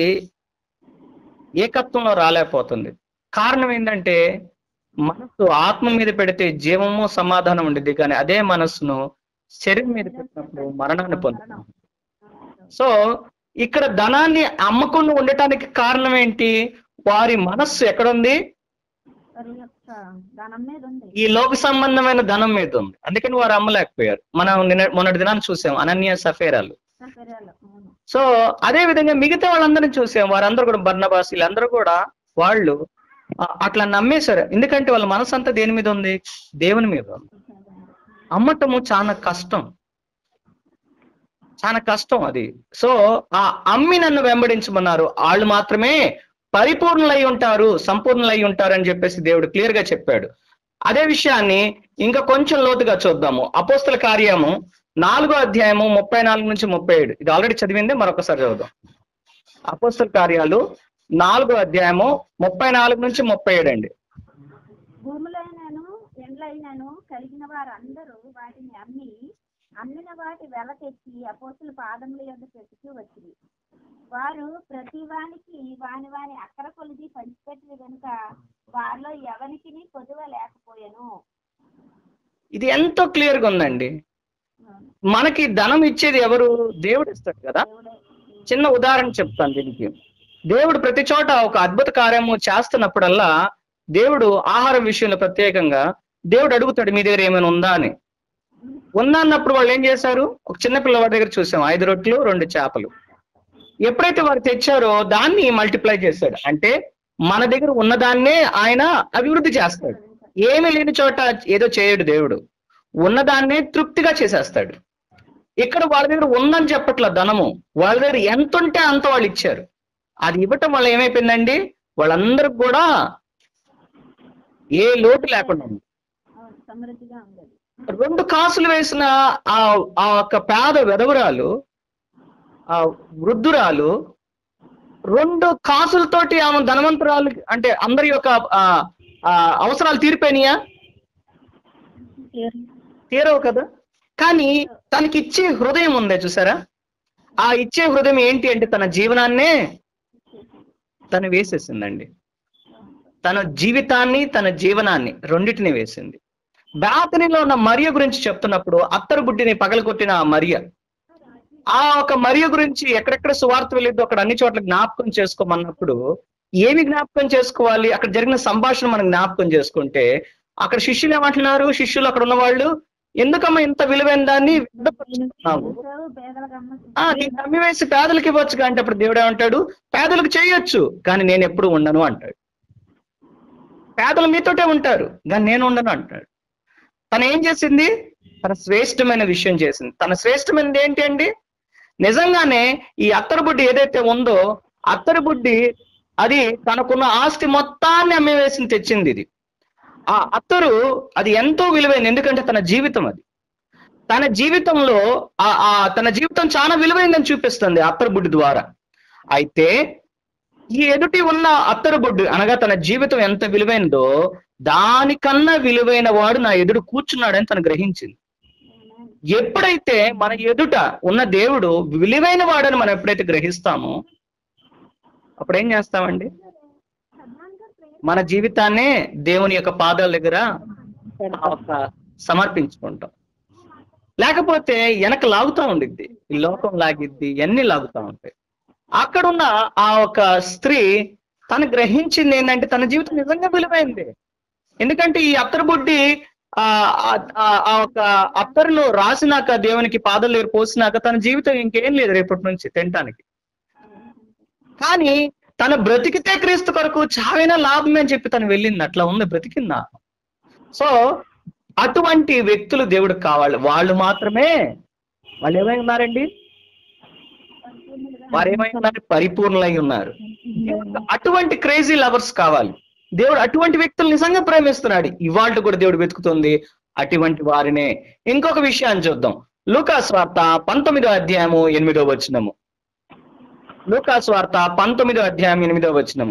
[SPEAKER 2] ఏకత్వంలో రాలేకపోతుంది కారణం ఏంటంటే మనస్సు ఆత్మ మీద పెడితే జీవము సమాధానం ఉండేది కానీ అదే మనస్సును శరీరం మీద పెట్టినప్పుడు మరణాన్ని పొందుతుంది సో ఇక్కడ ధనాన్ని అమ్మకుండా ఉండటానికి కారణం ఏంటి వారి మనస్సు ఎక్కడుంది
[SPEAKER 3] వారి యొక్క ధనం మీద ఉంది
[SPEAKER 2] ఈ లోక సంబంధమైన ధనం మీద ఉంది అందుకని వారు అమ్మలేకపోయారు మనం నిన్న మొన్నటి దినాన్ని చూసాం అనన్య సఫేరాలు
[SPEAKER 3] సపర్యాలు అవును
[SPEAKER 2] సో అదే విధంగా మిగతా వాళ్ళందరినీ చూసాం వారందరూ కూడా బర్ణబాస్ వీళ్ళందరూ కూడా వాళ్ళు ఆ, అట్లా నమ్మేశారు ఎందుకంటే వాళ్ళ మనసు అంతా దేని మీద ఉంది దేవుని మీద ఉంది అమ్మటము చాలా కష్టం చాలా కష్టం అది సో ఆ అమ్మి నన్ను వెంబడించమన్నారు వాళ్ళు మాత్రమే పరిపూర్ణులై ఉంటారు సంపూర్ణులై ఉంటారు అని చెప్పేసి దేవుడు క్లియర్ గా చెప్పాడు అదే విషయాన్ని ఇంకా కొంచెం లోతుగా చూద్దాము అపోస్తల కార్యము నాలుగో అధ్యాయము ముప్పై నాలుగు నుంచి ముప్పై ఏడు ఇది ఆల్రెడీ చదివిందే మరొకసారి చదువుదాం అపోస్తల కార్యాలు నాలుగో అధ్యాయము ముప్పై నాలుగు నుంచి ముప్పై ఏడు అండి
[SPEAKER 3] భూములైనను ఎండ్లైనను కలిగిన వారందరూ వాటిని అమ్మి అమ్మిన వాటి వెల తెచ్చి అపోస్తుల పాదముల యొద్ద పెట్టుతూ వచ్చింది వారు ప్రతి వానికి వాని వాని అక్కర కొలిది పంచిపెట్టిన కనుక వారిలో ఎవరికి కొదువ లేకపోయాను
[SPEAKER 2] ఇది ఎంతో క్లియర్ గా ఉందండి మనకి ధనం ఇచ్చేది ఎవరు దేవుడు ఇస్తాడు కదా
[SPEAKER 3] దేవుడే
[SPEAKER 2] చిన్న ఉదాహరణ చెప్తాను దీనికి దేవుడు ప్రతి చోట ఒక అద్భుత కార్యము చేస్తున్నప్పుడల్లా దేవుడు ఆహారం విషయంలో ప్రత్యేకంగా దేవుడు అడుగుతాడు మీ దగ్గర ఏమైనా ఉందా అని ఉందా అన్నప్పుడు వాళ్ళు ఏం చేశారు ఒక చిన్న పిల్లవాడి దగ్గర చూసాం ఐదు రొట్టెలు రెండు చేపలు ఎప్పుడైతే వారు తెచ్చారో దాన్ని మల్టిప్లై చేశాడు అంటే మన దగ్గర ఉన్నదాన్నే ఆయన అభివృద్ధి చేస్తాడు ఏమీ లేని చోట ఏదో చేయడు దేవుడు ఉన్నదాన్నే తృప్తిగా చేసేస్తాడు ఇక్కడ వాళ్ళ దగ్గర ఉందని చెప్పట్ల ధనము వాళ్ళ దగ్గర ఎంత ఉంటే అంత వాళ్ళు ఇచ్చారు అది ఇవ్వటం వల్ల ఏమైపోయిందండి వాళ్ళందరికి కూడా ఏ లోటు లేకుండా ఉంది
[SPEAKER 3] అవును, సమృద్ధిగా ఉండేది
[SPEAKER 2] రెండు కాసులు వేసిన ఆ ఆ యొక్క పేద వెధవరాలు ఆ వృద్ధురాలు రెండు కాసులతోటి ఆమె ధనవంతురాలు అంటే అందరి యొక్క ఆ, ఆ, అవసరాలు తీరిపోయినాయా తీరవు కదా కానీ తనకి ఇచ్చే హృదయం ఉందే చూసారా ఆ ఇచ్చే హృదయం ఏంటి అంటే తన జీవనాన్నే తను వేసేసిందండి తన జీవితాన్ని తన జీవనాన్ని రెండిటిని వేసింది బాతనిలో ఉన్న మరియ గురించి చెప్తున్నప్పుడు అత్తరు బుడ్డిని పగలగొట్టిన ఆ మరియ ఆ ఒక మరియ గురించి ఎక్కడెక్కడ సువార్త వెళ్ళిద్దో అక్కడ అన్ని చోట్ల జ్ఞాపకం చేసుకోమన్నప్పుడు ఏమి జ్ఞాపకం చేసుకోవాలి అక్కడ జరిగిన సంభాషణ మనం జ్ఞాపకం చేసుకుంటే అక్కడ శిష్యులు ఏమంటున్నారు శిష్యులు అక్కడ ఉన్న వాళ్ళు ఎందుకమ్మా ఇంత విలువైన దాన్ని వ్యర్థపరుచుకున్నావు
[SPEAKER 3] ఇచ్చావు, పేదలకు అమ్మ
[SPEAKER 2] ఆ దీన్ని అమ్మివేసి పేదలకు ఇవ్వచ్చు అంటే అప్పుడు దేవుడు ఏమంటాడు పేదలకు చేయొచ్చు కానీ నేను ఎప్పుడు ఉండను అంటాడు పేదలు మీతోటే ఉంటారు కానీ నేను ఉండను అంటాడు తను ఏం చేసింది తన శ్రేష్టమైన విషయం చేసింది తన శ్రేష్టమైనది ఏంటి అండి నిజంగానే ఈ అత్తరు బుడ్డి ఏదైతే ఉందో అత్తరు బుడ్డి అది తనకున్న ఆస్తి మొత్తాన్ని అమ్మివేసి తెచ్చింది ఇది ఆ అత్తరు అది ఎంతో విలువైంది ఎందుకంటే తన జీవితం అది తన జీవితంలో ఆ ఆ తన జీవితం చాలా విలువైందని చూపిస్తుంది ఆ అత్తరు బుడ్డి ద్వారా అయితే ఈ ఎదుటి ఉన్న అత్తరు బొడ్డు అనగా తన జీవితం ఎంత విలువైనదో దానికన్నా విలువైన వాడు నా ఎదుడు కూర్చున్నాడని తను గ్రహించింది ఎప్పుడైతే మన ఎదుట ఉన్న దేవుడు విలువైన వాడని మనం ఎప్పుడైతే గ్రహిస్తామో అప్పుడు ఏం చేస్తామండి మన జీవితాన్నే దేవుని యొక్క పాదాల దగ్గర ఆ ఒక సమర్పించుకుంటాం లేకపోతే వెనక లాగుతా ఉండిద్ది ఈ లోకం లాగిద్ది ఇవన్నీ లాగుతా ఉంటాయి అక్కడున్న ఆ ఒక స్త్రీ తను గ్రహించింది ఏంటంటే తన జీవితం నిజంగా విలువైంది ఎందుకంటే ఈ అత్తరు బుడ్డి ఆ ఆ- ఆ- ఆ ఒక అత్తరులో రాసినాక దేవునికి పాదలు దగ్గర పోసినాక తన జీవితం ఇంకేం లేదు రేపటి నుంచి తినటానికి కానీ తన బ్రతికితే క్రీస్తు కొరకు చావైనా లాభమే అని చెప్పి తను వెళ్ళింది అట్లా ఉంది బ్రతికిందా సో అటువంటి వ్యక్తులు దేవుడికి కావాలి వాళ్ళు మాత్రమే వాళ్ళు ఏమై ఉన్నారండి వారు ఏమై ఉన్నారు పరిపూర్ణులై ఉన్నారు దేవుడికి అటువంటి క్రేజీ లవర్స్ కావాలి దేవుడు అటువంటి వ్యక్తులు నిజంగా ప్రేమిస్తున్నాడు ఇవాళ కూడా దేవుడు వెతుకుతుంది అటువంటి వారినే ఇంకొక విషయాన్ని చూద్దాం లూకాస్ వార్త పంతొమ్మిదో అధ్యాయము ఎనిమిదో వచనము లూకాస్ వార్త పంతొమ్మిదో అధ్యాయం ఎనిమిదో వచనము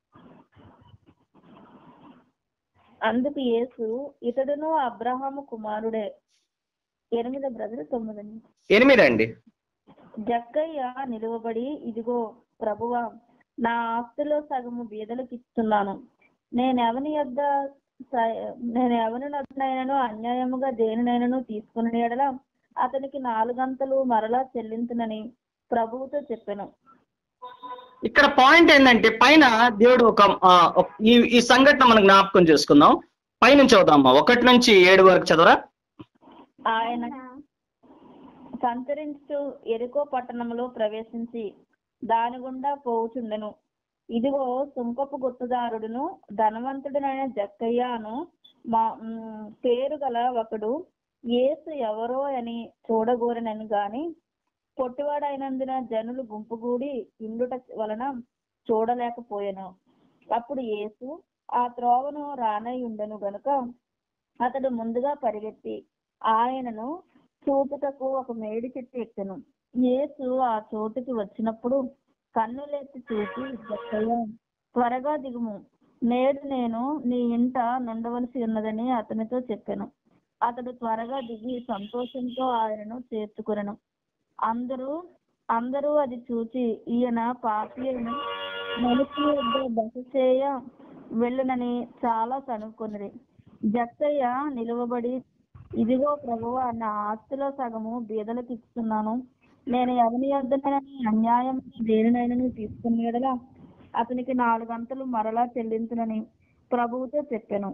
[SPEAKER 1] అందుకు యేసు ఇతడును అబ్రహాము కుమారుడే ఎనిమిది బ్రదర్ తొమ్మిది
[SPEAKER 2] ఎనిమిది అండి
[SPEAKER 1] జక్కయ్య నిలువబడి ఇదిగో ప్రభువా నా ఆస్తిలో సగము బీదలకు ఇస్తున్నాను నేను ఎవని యొద్ద స- నేను ఎవరి నైనను అన్యాయముగా దేనినైనను తీసుకుని ఎడల అతనికి నాలుగంతలు మరలా చెల్లించునని ప్రభువుతో చెప్పాను
[SPEAKER 2] ఇక్కడ పాయింట్ ఏంటంటే పైన దేవుడు ఒక ఆ, ఒక- ఈ ఈ సంఘటన మనం జ్ఞాపకం చేసుకుందాం పైన చదువుదామా ఒకటి నుంచి ఏడు వరకు చదవరా
[SPEAKER 1] ఆయన సంచరించు ఎరుకో పట్టణంలో ప్రవేశించి దాని గుండా పోవుచుండెను ఇదిగో సుంకపు గుత్తదారుడును ధనవంతుడైన జక్కయ్యను మా మ్, పేరు గల ఒకడు యేసు ఎవరో అని చూడగోరనని గాని పొట్టివాడైనందున జనులు గుంపుగూడి ఇండుట వలన చూడలేకపోయాను అప్పుడు యేసు ఆ త్రోవను రానయ్యుండెను గనుక అతడు ముందుగా పరిగెత్తి ఆయనను చూపుటకు ఒక మేడి చెట్టు ఎక్కెను యేసు ఆ చోటుకి వచ్చినప్పుడు కన్నులెత్తి చూసి జక్కయ్య త్వరగా దిగుము నేడు నేను నీ ఇంట నుండవలసి ఉన్నదని అతనితో చెప్పాను అతడు త్వరగా దిగి సంతోషంతో ఆయనను చేర్చుకునను అందరూ అందరూ అది చూచి ఈయన పాపి అయిన మనిషి వద్ద బస చేయ వెళ్ళునని చాలా కనుక్కొనిరి జక్కయ్య నిలువబడి ఇదిగో ప్రభువా నా ఆస్తిలో సగము బీదలకు ఇస్తున్నాను నేను ఎవరి యొద్దనని అన్యాయం దేనినైనా తీసుకుని ఎడలా అతనికి నాలుగు గంటలు మరలా చెల్లించునని ప్రభువుతో చెప్పాను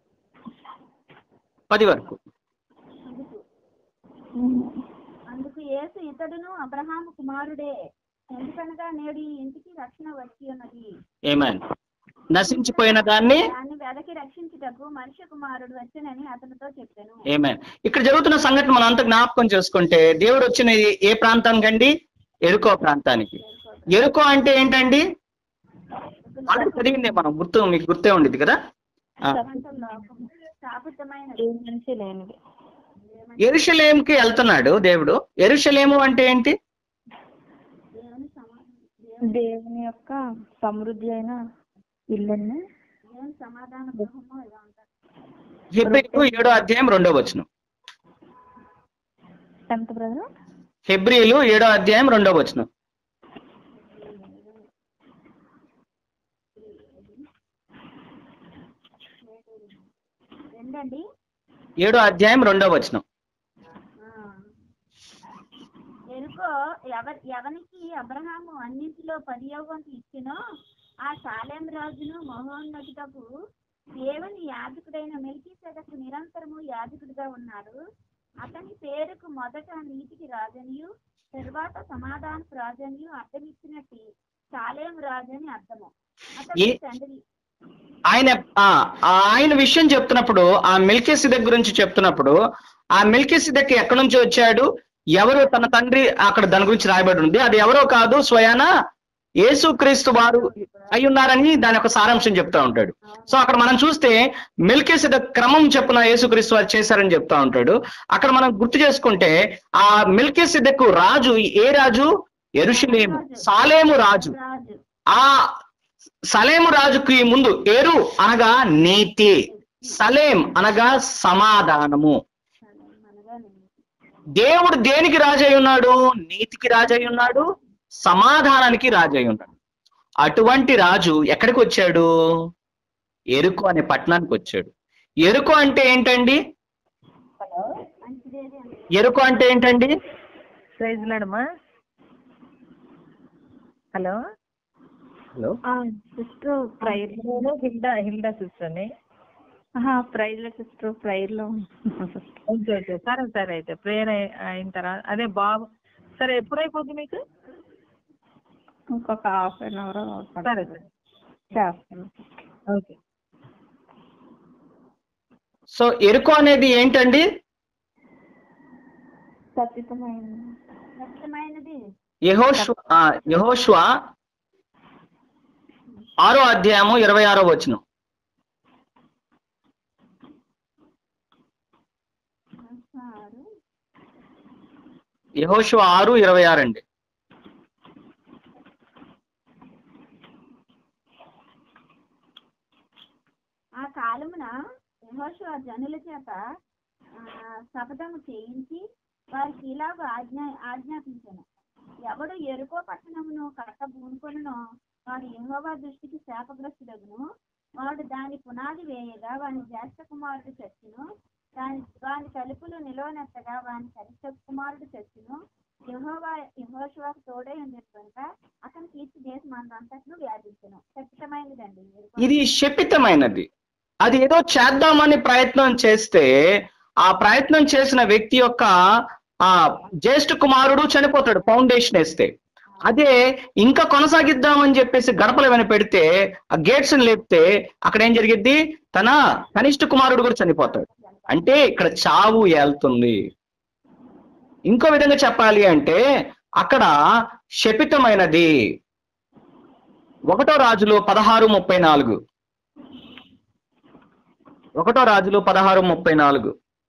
[SPEAKER 2] పది వరకు
[SPEAKER 3] అందుకు యేసు ఇతడును అబ్రహాము కుమారుడే ఎందుకనగా నేడు ఈ ఇంటికి రక్షణ వచ్చి ఉన్నది
[SPEAKER 2] ఏమన్ నశించిపోయిన దాన్ని
[SPEAKER 3] దాన్ని వెదకి రక్షించుటకు మనుష్య కుమారుడు వచ్చనని అతనితో చెప్పాను
[SPEAKER 2] ఏమన్ ఇక్కడ జరుగుతున్న సంఘటన మనం అంత జ్ఞాపకం చేసుకుంటే దేవుడు వచ్చినది ఏ ప్రాంతానికి అండి ఎరుకో ప్రాంతానికి ఎరుకో అంటే ఏంటండి ఆల్రెడీ చదివిందే మనం గుర్తు మీకు గుర్తే ఉండేది కదా ఆ,
[SPEAKER 3] స్థాపితమైనది
[SPEAKER 1] ఏ మనిషి లేనిది
[SPEAKER 2] ఎరుషలేంకి వెళ్తున్నాడు దేవుడు ఎరుషలేము అంటే ఏంటి
[SPEAKER 3] దేవుని సమాధానం
[SPEAKER 1] దేవుని యొక్క సమృద్ధి అయిన ఇల్లుని
[SPEAKER 3] దేవుని సమాధాన గృహము ఇలా ఉంటారు
[SPEAKER 2] హెబ్రిలు ఏడో అధ్యాయం రెండో వచనం
[SPEAKER 1] ఎంత బ్రదర్
[SPEAKER 2] హెబ్రిలు ఏడో అధ్యాయం రెండో వచనం
[SPEAKER 3] రెండండి
[SPEAKER 2] ఏడో అధ్యాయం రెండో వచనం
[SPEAKER 3] ఆ. ఎరుకో ఎవరి ఎవనికి అబ్రహాము అన్నింటిలో పదియోగంతు ఇచ్చినో ఆ శాలేం రాజును మహోన్నతుటకు దేవుని యాజకుడైన మెల్కీసెదకు నిరంతరము యాజకుడిగా ఉన్నాడు అతని పేరుకు మొదట నీతికి రాజనియు తరువాత సమాధానపు రాజనియు అర్థమిచ్చినట్టు శాలేం రాజు అని అర్థము అతని
[SPEAKER 2] ఏ-
[SPEAKER 3] తండ్రి
[SPEAKER 2] ఆయన ఆ, ఆ ఆయన విషయం చెప్తున్నప్పుడు ఆ మిల్కేసిదక్ గురించి చెప్తున్నప్పుడు ఆ మిల్కేసిదక్ ఎక్కడి నుంచి వచ్చాడు ఎవరు తన తండ్రి అక్కడ దాని గురించి రాయబడి ఉంది అది ఎవరో కాదు స్వయాన యేసుక్రీస్తు వారు అయి ఉన్నారని దాని యొక్క సారాంశం చెప్తా ఉంటాడు సో అక్కడ మనం చూస్తే మిల్కేసిదక్ క్రమం చెప్పున యేసుక్రీస్తు వారు చేశారని చెప్తా ఉంటాడు అక్కడ మనం గుర్తు చేసుకుంటే ఆ మిల్కేసిదక్ రాజు ఏ రాజు ఎరుషులేము సాలేము రాజు
[SPEAKER 3] రాజు
[SPEAKER 2] ఆ సలేము రాజుకి ముందు ఏరు అనగా నీతి సలేం అనగా సమాధానము
[SPEAKER 3] అనగా నేను
[SPEAKER 2] దేవుడు దేనికి రాజై ఉన్నాడు నీతికి రాజై ఉన్నాడు సమాధానానికి రాజై ఉన్నాడు అటువంటి రాజు ఎక్కడికి వచ్చాడు ఎరుకు అనే పట్టణానికి వచ్చాడు ఎరుకు అంటే ఏంటండి
[SPEAKER 3] మంచిదేది అని
[SPEAKER 2] ఎరుకు అంటే ఏంటండి
[SPEAKER 5] ప్రైజ్ లాడమ్మా హలో
[SPEAKER 2] హలో
[SPEAKER 1] సిస్టర్ ప్రైర్
[SPEAKER 5] నేను హిల్డా హిల్డా సిస్టర్ అండి
[SPEAKER 1] ప్రైజ్ లో సిస్టర్ ప్రైర్ లో
[SPEAKER 5] ఓకే ఓకే సరే సరే అయితే ప్రేయర్ అయిన తర్వాత అదే బాబు సరే ఎప్పుడు అయిపోద్ది మీకు
[SPEAKER 1] ఇంకొక హాఫ్ అన్ అవర్
[SPEAKER 5] సరే సరే
[SPEAKER 1] చేస్తాను
[SPEAKER 5] ఓకే
[SPEAKER 2] సో ఎరుకు అనేది ఏంటండి
[SPEAKER 1] ఖచ్చితమైన
[SPEAKER 3] ఖచ్చితమైనది
[SPEAKER 2] యహోష్వ యహోష్వ ఆరో అధ్యాయము ఇరవై ఆరో వచనం
[SPEAKER 3] ఆరు
[SPEAKER 2] యహోష్వ ఆరు ఇరవై ఆరు అండి
[SPEAKER 3] ఆ కాలమున యెహోషువ జనుల చేత ఆ, శపథము చేయించి వారికి ఇలాగ ఆజ్ఞ ఆజ్ఞాపించను ఎవడు ఎరుకో పట్టణమును కట్ట పూనుకొనునో వాడు యెహోవా దృష్టికి శాపగ్రస్తుడగును వాడు దాని పునాది వేయగా వాని జ్యేష్ఠ కుమారుడు చచ్చును దాని వాని తలుపులు నిలవనెత్తగా వాని కనిష్ట కుమారుడు చచ్చును యెహోవా యెహోషువకు తోడై ఉండేది కనుక అతను కీర్తి దేశం అంతటను వ్యాపించను ఖచ్చితమైనదండి ఎరుకో
[SPEAKER 2] ఇది శపితమైనది అది ఏదో చేద్దామని ప్రయత్నం చేస్తే ఆ ప్రయత్నం చేసిన వ్యక్తి యొక్క ఆ జ్యేష్ఠ కుమారుడు చనిపోతాడు ఫౌండేషన్ వేస్తే అదే ఇంకా కొనసాగిద్దామని చెప్పేసి గడపలు ఏమైనా పెడితే ఆ గేట్స్ లేపితే అక్కడ ఏం జరిగిద్ది తన కనిష్ట కుమారుడు కూడా చనిపోతాడు అంటే ఇక్కడ చావు ఏళ్తుంది ఇంకో విధంగా చెప్పాలి అంటే అక్కడ శపితమైనది ఒకటో రాజులు పదహారు ముప్పై నాలుగు ఒకటో రాజులు పదహారు ముప్పై నాలుగు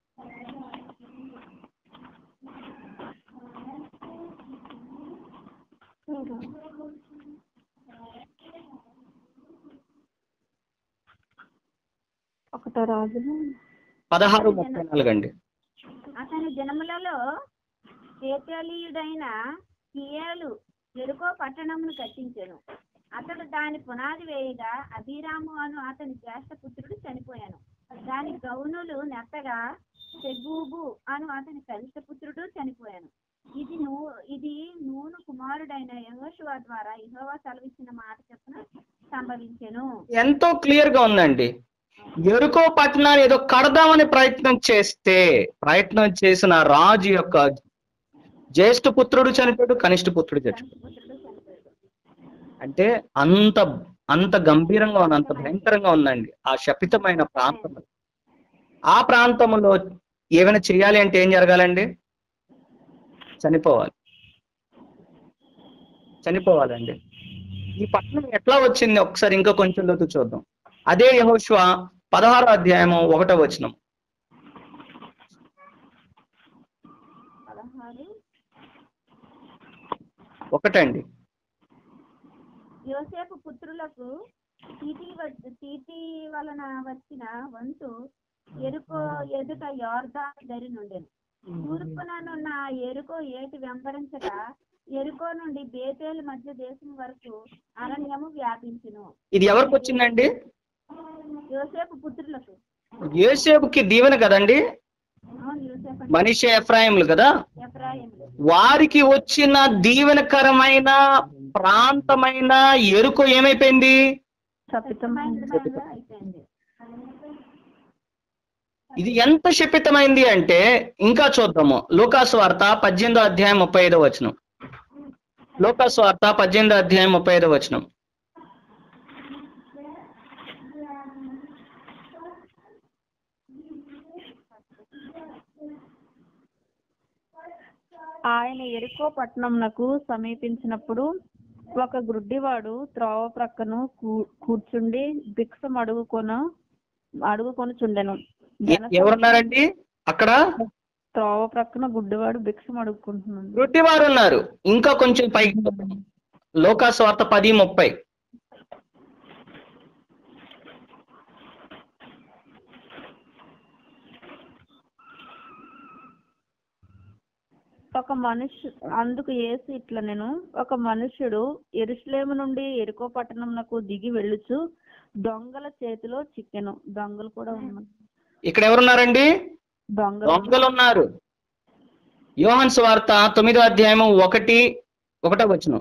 [SPEAKER 1] ఒకటో రాజులు
[SPEAKER 2] పదహారు ముప్పై నాలుగు అండి
[SPEAKER 3] అతని దినములలో పేతలీయుడైన కియేలు ఎరుకో పట్టణమును కట్టించెను అతడు దాని పునాది వేయగా అభిరాము అను అతని జ్యేష్ఠ పుత్రుడు చనిపోయాను దాని గౌనులు నెత్తగా సెగూబు అను అతని కనిష్ట పుత్రుడు చనిపోయాను ఇది నూ ఇది నూను కుమారుడైన యహోషువ ద్వారా యెహోవా సెలవిచ్చిన మాట చెప్పున సంభవించెను
[SPEAKER 2] ఎంతో క్లియర్ గా ఉందండి ఎరుకో పట్టణాన్ని ఏదో కడదామని ప్రయత్నం చేస్తే ప్రయత్నం చేసిన రాజు యొక్క జ్యేష్ఠ పుత్రుడు చనిపోయాడు కనిష్ట పుత్రుడు చనిపోయాడు
[SPEAKER 3] పుత్రుడు చనిపోయాడు
[SPEAKER 2] అంటే అంత అంత గంభీరంగా ఉంది అంత భయంకరంగా ఉందండి ఆ శపితమైన ప్రాంతం ఆ ప్రాంతంలో ఏమైనా చేయాలి అంటే ఏం జరగాలండి చనిపోవాలి చనిపోవాలండి ఈ పట్టణం ఎట్లా వచ్చింది ఒకసారి ఇంకా కొంచెం లోతు చూద్దాం అదే యహోష్వ పదహారో అధ్యాయము ఒకటో వచనం
[SPEAKER 3] పదహారు
[SPEAKER 2] ఒకటండి
[SPEAKER 3] యోసేపు పుత్రులకు తీటి వ- తీటి వలన వచ్చిన వంతు ఎరుకో ఎదుట యోర్దాను దరి నుండెను తూర్పుననున్న ఆ ఎరుకో ఏటి వెంబడించగా ఎరుకో నుండి బేతేలు మధ్య దేశం వరకు అరణ్యము వ్యాపించును
[SPEAKER 2] ఇది ఎవరికి వచ్చిందండి
[SPEAKER 3] యోసేపు పుత్రులకు
[SPEAKER 2] యోసేపుకి దీవెన కదండి
[SPEAKER 3] అవును యోసేపు అంటే
[SPEAKER 2] మనిషి ఎఫ్రాయిములు కదా
[SPEAKER 3] ఎఫ్రాయిములు
[SPEAKER 2] వారికి వచ్చిన దీవెనకరమైన ప్రాంతమైన ఎరుకు ఏమైపోయింది
[SPEAKER 3] శపితమైనదిగా అయిపోయింది
[SPEAKER 2] ఇది ఎంత శపితమైంది అంటే ఇంకా చూద్దాము లోకాసు వార్త పద్దెనిమిదో అధ్యాయం ముప్పై ఐదో వచనం లోకాసు వార్త పద్దెనిమిదో అధ్యాయం ముప్పై ఐదో వచనం
[SPEAKER 1] ఆయన ఎరుకో పట్టణంనకు సమీపించినప్పుడు ఒక గ్రుడ్డివాడు త్రోవ ప్రక్కను కూ- కూర్చుండి భిక్షం అడుగుకొను అడుగుకొని చుండెను
[SPEAKER 2] ఎ- ఎవరున్నారండి అక్కడ
[SPEAKER 1] త్రోవ ప్రక్కన గుడ్డివాడు భిక్షం అడుగుకుంటున్నాడు
[SPEAKER 2] గుడ్డివారు ఉన్నారు ఇంకా కొంచెం పైకి చూద్దాం. లోకాసు వార్త పది ముప్పై
[SPEAKER 1] ఒక మనుషు అందుకు యేసు ఇట్లా నేను ఒక మనుష్యుడు ఎరుసలేము నుండి ఎరుకో పట్టణంనకు దిగి వెళ్ళుచు దొంగల చేతిలో చిక్కెను దొంగలు కూడా ఉన్నారు
[SPEAKER 2] ఇక్కడ ఎవరున్నారండి
[SPEAKER 1] దొంగలు
[SPEAKER 2] దొంగలు ఉన్నారు యోహన్స్ వార్త తొమ్మిదో అధ్యాయము ఒకటి ఒకటో వచనం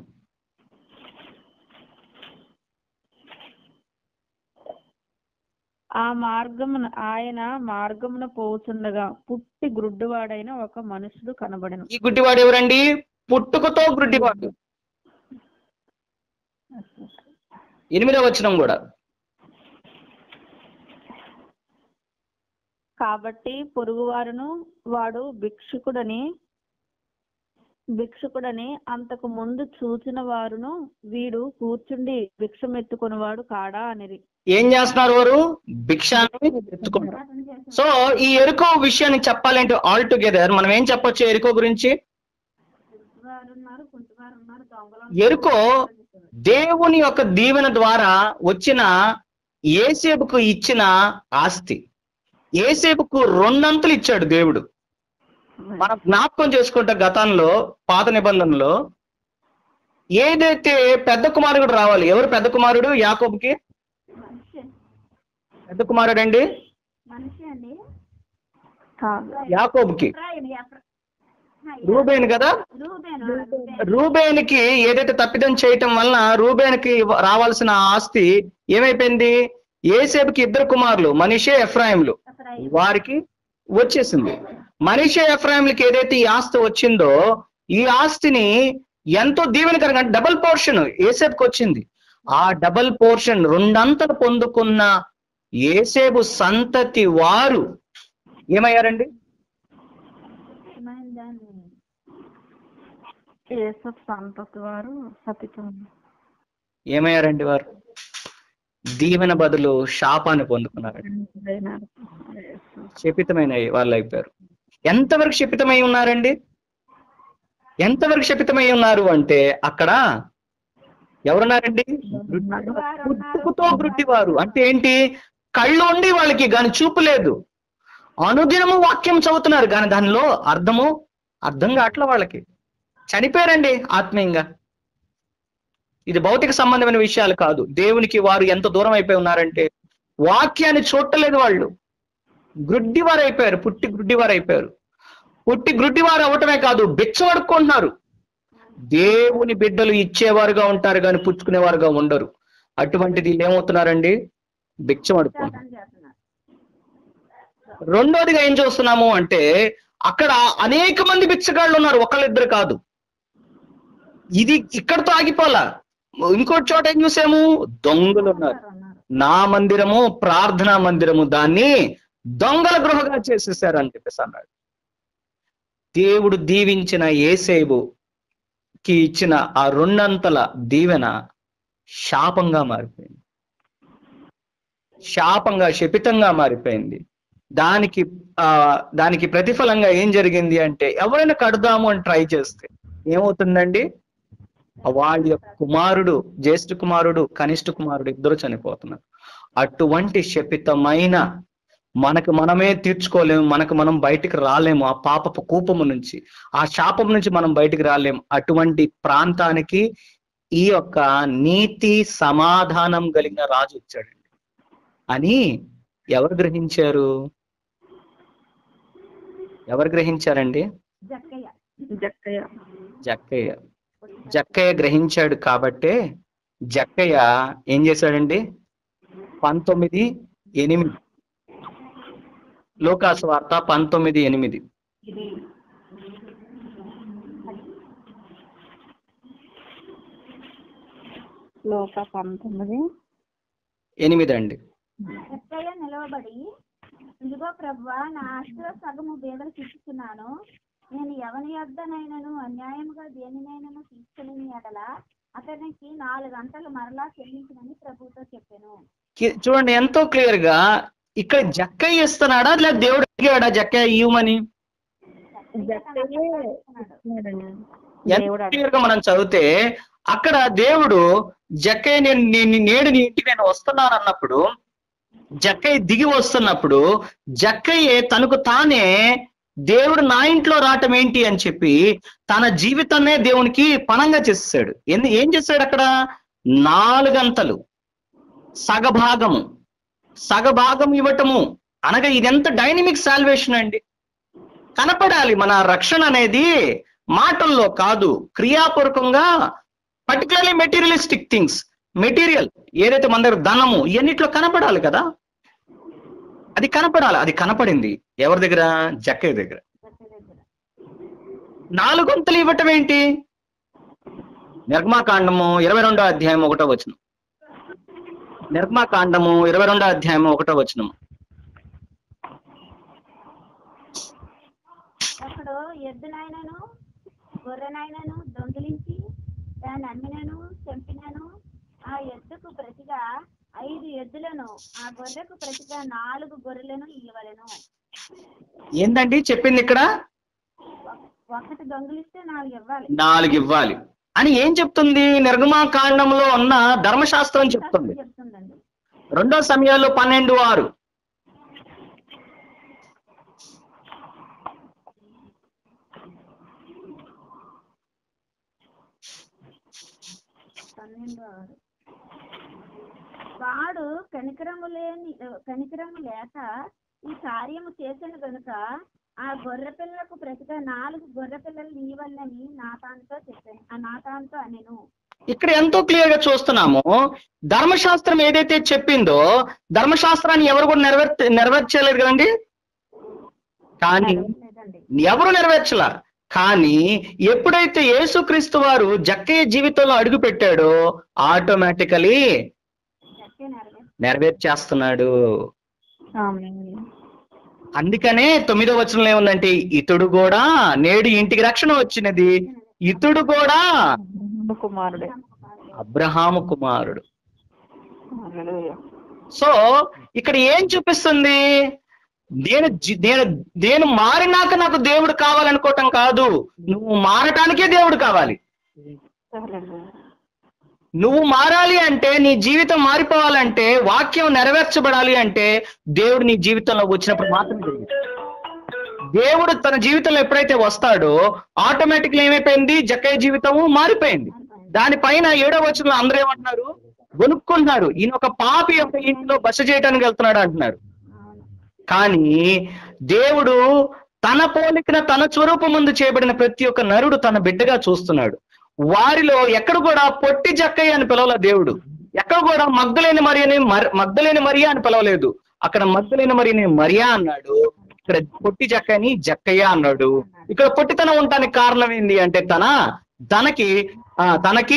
[SPEAKER 1] ఆ మార్గమున ఆయన మార్గమున పోచుండగా పుట్టి గ్రుడ్డివాడైన ఒక మనుషుడు కనబడెను
[SPEAKER 2] ఈ గుడ్డివాడు ఎవరండి పుట్టుకతో గుడ్డివాడు ఎనిమిదో వచనం కూడా
[SPEAKER 1] కాబట్టి పొరుగువారును వాడు భిక్షుకుడని భిక్షుకుడని అంతకు ముందు చూచిన వారును వీడు కూర్చుండి భిక్షమెత్తుకుని వాడు కాడా అనిరి
[SPEAKER 2] ఏం చేస్తున్నారు వారు భిక్షాన్ని ఎత్తుకుంటారు
[SPEAKER 3] అతను చేసిన
[SPEAKER 2] సో ఈ ఎరుకో విషయాన్ని చెప్పాలంటే ఆల్ టుగెదర్ మనం ఏం చెప్పొచ్చు ఎరుకో గురించి
[SPEAKER 3] వారు ఉన్నారు కుంటివారు ఉన్నారు దొంగలు
[SPEAKER 2] ఎరుకో దేవుని యొక్క దీవెన ద్వారా వచ్చిన ఏసేపుకు ఇచ్చిన ఆస్తి ఏసేపుకు రెండంతులు ఇచ్చాడు దేవుడు మనం జ్ఞాపకం చేసుకుంటే గతంలో పాత నిబంధనలో ఏదైతే పెద్ద కుమారుడు రావాలి ఎవరు పెద్ద కుమారుడు యాకోబుకి
[SPEAKER 3] మనిషి
[SPEAKER 2] పెద్ద కుమారుడు అండి
[SPEAKER 3] మనిషి అండి
[SPEAKER 1] కాదు
[SPEAKER 2] యాకోబుకి
[SPEAKER 3] ఎఫ్రాయిం, ఎఫ్రా- ఆ,
[SPEAKER 2] రూబేన్ కదా
[SPEAKER 3] రూబేను రూబేను.
[SPEAKER 2] రూబేన్కి ఏదైతే తప్పిదం చేయటం వలన రూబేన్కి రావాల్సిన ఆస్తి ఏమైపోయింది ఏసేపుకి ఇద్దరు కుమారులు మనిషే ఎఫ్రాయిములు
[SPEAKER 3] ఎఫ్రాయిం.
[SPEAKER 2] వారికి వచ్చేసింది మనిషి ఎఫ్రాయిములకి ఏదైతే ఈ ఆస్తి వచ్చిందో ఈ ఆస్తిని ఎంతో దీవెనకరంగా డబుల్ పోర్షన్ ఏసేపుకి వచ్చింది ఆ డబుల్ పోర్షన్ రెండంతలు పొందుకున్న ఏసేబు సంతతి వారు ఏమయ్యారండి
[SPEAKER 3] ఇష్టమైన దాన్ని
[SPEAKER 1] యేసప్ సంతతి వారు సతితం
[SPEAKER 2] ఏమయ్యారండి వారు దీవెన బదులు శాపాన్ని పొందుకున్నారు శపితమైన వాళ్ళు అయిపోయారు ఎంతవరకు శపితమై ఉన్నారండి ఎంతవరకు శపితమై ఉన్నారు అంటే అక్కడ ఎవరున్నారండి పుట్టుకతో గుడ్డివారు అంటే ఏంటి కళ్ళు ఉండి వాళ్ళకి గాని చూపు లేదు అనుదినము వాక్యం చదువుతున్నారు కానీ దానిలో అర్థము అర్థం కావట్లే వాళ్ళకి చనిపోయారండి ఆత్మీయంగా ఇది భౌతిక సంబంధమైన విషయాలు కాదు దేవునికి వారు ఎంత దూరం అయిపోయి ఉన్నారంటే వాక్యాన్ని చూడలేదు వాళ్ళు గ్రుడ్డివారు అయిపోయారు పుట్టి గ్రుడ్డివారు అయిపోయారు పుట్టి గ్రుడ్డివారు అవటమే కాదు బిచ్చవడుకుంటున్నారు దేవుని బిడ్డలు ఇచ్చేవారుగా ఉంటారు కానీ పుచ్చుకునేవారుగా ఉండరు అటువంటిది వీళ్ళు ఏమవుతున్నారండి భిక్షమడుకుంటున్నారు
[SPEAKER 3] త్యాగం చేస్తున్నారు
[SPEAKER 2] రెండోదిగా ఏం చూస్తున్నాము అంటే అక్కడ అనేక మంది భిక్షగాళ్ళు ఉన్నారు ఒకళ్ళిద్దరు కాదు ఇది ఇక్కడతో ఆగిపోలా ఇంకో చోట ఏం చూసాము దొంగలు ఉన్నారు
[SPEAKER 3] ఉన్నారు
[SPEAKER 2] నా మందిరము ప్రార్థనా మందిరము దాన్ని దొంగల గృహగా చేసేసారు అని చెప్పేసి అన్నాడు దేవుడు దీవించిన ఏసేబుకి ఇచ్చిన ఆ రెండంతల దీవెన శాపంగా మారిపోయింది శాపంగా శపితంగా మారిపోయింది దానికి ఆ దానికి ప్రతిఫలంగా ఏం జరిగింది అంటే ఎవరైనా కడదాము అని ట్రై చేస్తే ఏమవుతుందండి వాళ్ళ యొక్క కుమారుడు జ్యేష్ఠ కుమారుడు కనిష్ఠ కుమారుడు ఇద్దరు చనిపోతున్నారు అటువంటి శపితమైన మనకు మనమే తీర్చుకోలేము మనకు మనం బయటికి రాలేము ఆ పాపపు కూపము నుంచి ఆ శాపం నుంచి మనం బయటికి రాలేము అటువంటి ప్రాంతానికి ఈ యొక్క నీతి సమాధానం కలిగిన రాజు వచ్చాడండి అని ఎవరు గ్రహించారు ఎవరు గ్రహించారండి
[SPEAKER 3] జక్కయ్య
[SPEAKER 1] జక్కయ్య
[SPEAKER 2] జక్కయ్య జక్కయ్య గ్రహించాడు కాబట్టే జక్కయ్య ఏం చేశాడండి పంతొమ్మిది ఎనిమిది లోకాసు వార్త పంతొమ్మిది ఎనిమిది
[SPEAKER 1] లోక పంతొమ్మిది
[SPEAKER 2] ఎనిమిది అండి
[SPEAKER 3] జక్కయ్య నిలవబడి ఇదిగో ప్రభువా నా ఆస్తిలో సగము బీదలకు ఇస్తున్నాను నేను ఎవని యొద్దనైనను అన్యాయముగా దేనినైనను తీసుకుని ఎడల అతనికి నాలుగు గంటలు మరలా చెల్లించమని ప్రభువుతో చెప్పాను
[SPEAKER 2] కి- చూడండి ఎంతో క్లియర్ గా ఇక్కడ జక్కయ్య ఇస్తున్నాడా లేదా దేవుడు అడిగాడా జక్కయ్య ఇవ్వమని
[SPEAKER 1] జక్కయ్యే
[SPEAKER 3] ఇస్తున్నాడు.
[SPEAKER 2] ఎంత
[SPEAKER 1] దేవుడు
[SPEAKER 2] క్లియర్ గా మనం చదివితే అక్కడ దేవుడు జక్కయ్య నేను నేను నేడు నీ ఇంటికి నేను వస్తున్నాను అన్నప్పుడు జక్కయ్య దిగి వస్తున్నప్పుడు జక్కయ్య తనకు తానే దేవుడు నా ఇంట్లో రావటం ఏంటి అని చెప్పి తన జీవితాన్నే దేవునికి పణంగా చేసేసాడు ఎందు ఏం చేశాడు అక్కడ నాలుగంతలు సగభాగము సగభాగం ఇవ్వటము అనగా ఇదెంత డైనమిక్ సాల్వేషన్ అండి కనపడాలి మన రక్షణ అనేది మాటల్లో కాదు క్రియాపూర్వకంగా పర్టికులర్లీ మెటీరియలిస్టిక్ థింగ్స్ మెటీరియల్ ఏదైతే మన దగ్గర ధనము ఇవన్నిట్లో కనపడాలి కదా అది కనపడాలి అది కనపడింది ఎవరి దగ్గర జక్కయ్య దగ్గర
[SPEAKER 3] జక్కయ్య దగ్గర
[SPEAKER 2] నాలుగొంతలు ఇవ్వటం ఏంటి నిర్మాకాండము ఇరవై రెండో అధ్యాయం ఒకటో వచనం నిర్మాకాండము ఇరవై రెండో అధ్యాయం ఒకటో వచనం
[SPEAKER 3] ఒకడు ఎద్దునైనను గొర్రెనైనను దొంగిలించి దాన్ని అమ్మినను చంపినను ఆ ఎద్దుకు ప్రతిగా ఐదు ఎద్దులను ఆ గొర్రెకు ప్రతిగా నాలుగు గొర్రెలను ఇవ్వలను
[SPEAKER 2] ఏందండి చెప్పింది ఇక్కడ
[SPEAKER 3] ఒకటి దొంగిలిస్తే నాలుగు ఇవ్వాలి
[SPEAKER 2] నాలుగు ఇవ్వాలి అని ఏం చెప్తుంది నిర్గమాకాండంలో ఉన్న ధర్మశాస్త్రం చెప్తుంది
[SPEAKER 3] చెప్తుందండి
[SPEAKER 2] రెండో సమయాల్లో పన్నెండు ఆరు
[SPEAKER 3] పన్నెండు ఆరు వాడు కనికరము లేని కనికరము లేక ఈ కార్యము చేసిన గనుక ఆ గొర్రె పిల్లకు ప్రతిగా నాలుగు గొర్రె పిల్లలు నీవల్లని నాతాన్తో చెప్పాను ఆ నాతాన్తో అనెను
[SPEAKER 2] ఇక్కడ ఎంతో క్లియర్ గా చూస్తున్నాము ధర్మశాస్త్రం ఏదైతే చెప్పిందో ధర్మశాస్త్రాన్ని ఎవరు కూడా నెరవేర్ నెరవేర్చలేదు కదండి కానీ
[SPEAKER 3] లేదండి
[SPEAKER 2] ఎవరు నెరవేర్చలా కానీ ఎప్పుడైతే యేసుక్రీస్తు వారు జక్కయ్య జీవితంలో అడుగు పెట్టాడో ఆటోమేటికలీ
[SPEAKER 3] చక్కే నెరవేర్చు
[SPEAKER 2] నెరవేర్చేస్తున్నాడు
[SPEAKER 1] ఆమేన్.
[SPEAKER 2] అందుకనే తొమ్మిదో వచనంలో ఏముందంటే ఇతడు కూడా నేడు ఇంటికి రక్షణ వచ్చినది ఇతడు కూడా
[SPEAKER 1] అబ్రహాము కుమారుడే
[SPEAKER 2] అబ్రహాము కుమారుడు
[SPEAKER 1] హల్లెలూయా.
[SPEAKER 2] సో ఇక్కడ ఏం చూపిస్తుంది నేను జీ- నేను నేను మారినాక నాకు దేవుడు కావాలనుకోవటం కాదు నువ్వు మారటానికే దేవుడు కావాలి
[SPEAKER 1] హల్లెలూయా.
[SPEAKER 2] నువ్వు మారాలి అంటే నీ జీవితం మారిపోవాలంటే వాక్యం నెరవేర్చబడాలి అంటే దేవుడు నీ జీవితంలో వచ్చినప్పుడు మాత్రమే జరుగుతుంది దేవుడు తన జీవితంలో ఎప్పుడైతే వస్తాడో ఆటోమేటిక్లీ ఏమైపోయింది జక్కయ్య జీవితము మారిపోయింది దానిపైన ఏడో వచనంలో అందరూ ఏమంటున్నారు వణుక్కుంటున్నారు ఈయన ఒక పాపి యొక్క ఇంట్లో బస చేయడానికి వెళ్తున్నాడు అంటున్నారు కానీ దేవుడు తన పోలికన తన స్వరూపం ముందు చేయబడిన ప్రతి ఒక్క నరుడు తన బిడ్డగా చూస్తున్నాడు వారిలో ఎక్కడ కూడా పొట్టి జక్కయ్య అని పిలవల దేవుడు ఎక్కడ కూడా మగ్ధలేని మరి అని మగ్ధలేని మరియా అని పిలవలేదు అక్కడ మగ్ధలేని మరియని మరియా అన్నాడు ఇక్కడ పొట్టి జక్కని జక్కయ్య అన్నాడు ఇక్కడ పొట్టితనం ఉండటానికి కారణం ఏంది అంటే తన తనకి ఆ, తనకి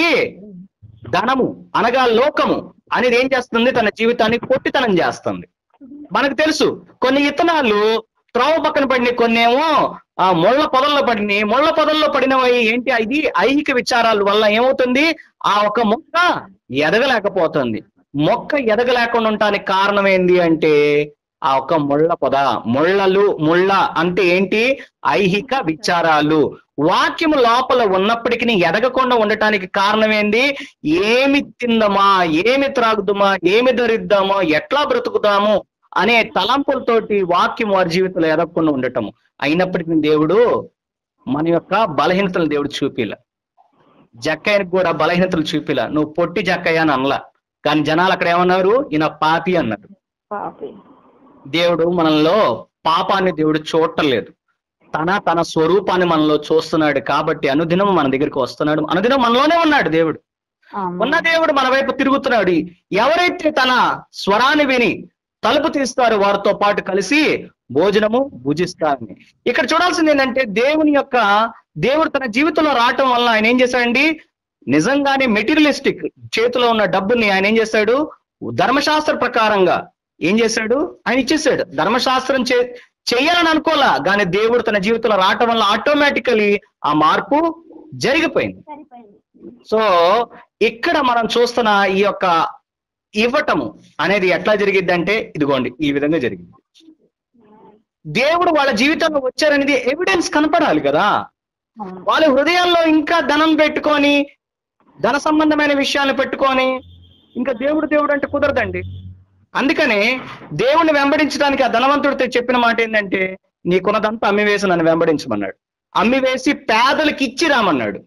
[SPEAKER 2] ధనము అనగా లోకము అనేది ఏం చేస్తుంది తన జీవితాన్ని పొట్టితనం చేస్తుంది మనకు తెలుసు కొన్ని ఇత్తనాలు త్రోవ పక్కన పడిన కొన్ని ఏమో ఆ ముళ్ళ పొదల్లో పడినాయి ముళ్ళ పొదల్లో పడినవి ఏంటి ఇది ఐహిక విచారాల వల్ల ఏమవుతుంది ఆ ఒక మొక్క ఎదగలేకపోతుంది మొక్క ఎదగలేకుండా ఉండటానికి కారణం ఏంది అంటే ఆ ఒక ముళ్ళ పొద ముళ్ళలు ముళ్ళ అంటే ఏంటి ఐహిక విచారాలు వాక్యము లోపల ఉన్నప్పటికీ ఎదగకుండా ఉండటానికి కారణం ఏంది ఏమి తిందమా ఏమి త్రాగుదామా ఏమి ధరిద్దామా ఎట్లా బ్రతుకుదాము అనే తలంపులతోటి వాక్యం వారి జీవితంలో ఎదగకుండా ఉండటము అయినప్పటికీ దేవుడు మన యొక్క బలహీనతలు దేవుడు చూపిల జక్కయ్యకి కూడా బలహీనతలు చూపిల నువ్వు పొట్టి జక్కయ్య అని అనలా కానీ జనాలు అక్కడ ఏమన్నారు ఈయన పాపి అన్నారు
[SPEAKER 1] పాపి
[SPEAKER 2] దేవుడు మనలో పాపాన్ని దేవుడు చూడటలేదు తన తన స్వరూపాన్ని మనలో చూస్తున్నాడు కాబట్టి అనుదినం మన దగ్గరికి వస్తున్నాడు అనుదినం మనలోనే ఉన్నాడు దేవుడు
[SPEAKER 1] ఆమేన్.
[SPEAKER 2] ఉన్న దేవుడు మన వైపు తిరుగుతున్నాడు ఎవరైతే తన స్వరాన్ని విని తలుపు తీస్తారో వారితో పాటు కలిసి భోజనము భుజిస్తారని ఇక్కడ చూడాల్సింది ఏంటంటే దేవుని యొక్క దేవుడు తన జీవితంలో రావటం వల్ల ఆయన ఏం చేశాడండి నిజంగానే మెటీరియలిస్టిక్ చేతిలో ఉన్న డబ్బుని ఆయన ఏం చేశాడు ధర్మశాస్త్ర ప్రకారంగా ఏం చేశాడు ఆయన ఇచ్చేసాడు ధర్మశాస్త్రం చే చెయ్యాలని అనుకోలా కానీ దేవుడు తన జీవితంలో రావటం వల్ల ఆటోమేటికలీ ఆ మార్పు జరిగిపోయింది
[SPEAKER 3] సరిపోయింది
[SPEAKER 2] సో ఇక్కడ మనం చూస్తున్న ఈ యొక్క ఇవ్వటము అనేది ఎట్లా జరిగిద్ది అంటే ఇదిగోండి ఈ విధంగా జరిగింది దేవుడు వాళ్ళ జీవితంలో వచ్చారనేది ఎవిడెన్స్ కనపడాలి కదా
[SPEAKER 1] అవును.
[SPEAKER 2] వాళ్ళ హృదయాల్లో ఇంకా ధనం పెట్టుకొని ధన సంబంధమైన విషయాలు పెట్టుకొని ఇంకా దేవుడు దేవుడు అంటే కుదరదండి అందుకనే దేవుణ్ణి వెంబడించడానికి ఆ ధనవంతుడితో చెప్పిన మాట ఏంటంటే నీకున్నదంతా అమ్మివేసి నన్ను వెంబడించమన్నాడు అమ్మివేసి పేదలకు ఇచ్చి రామన్నాడు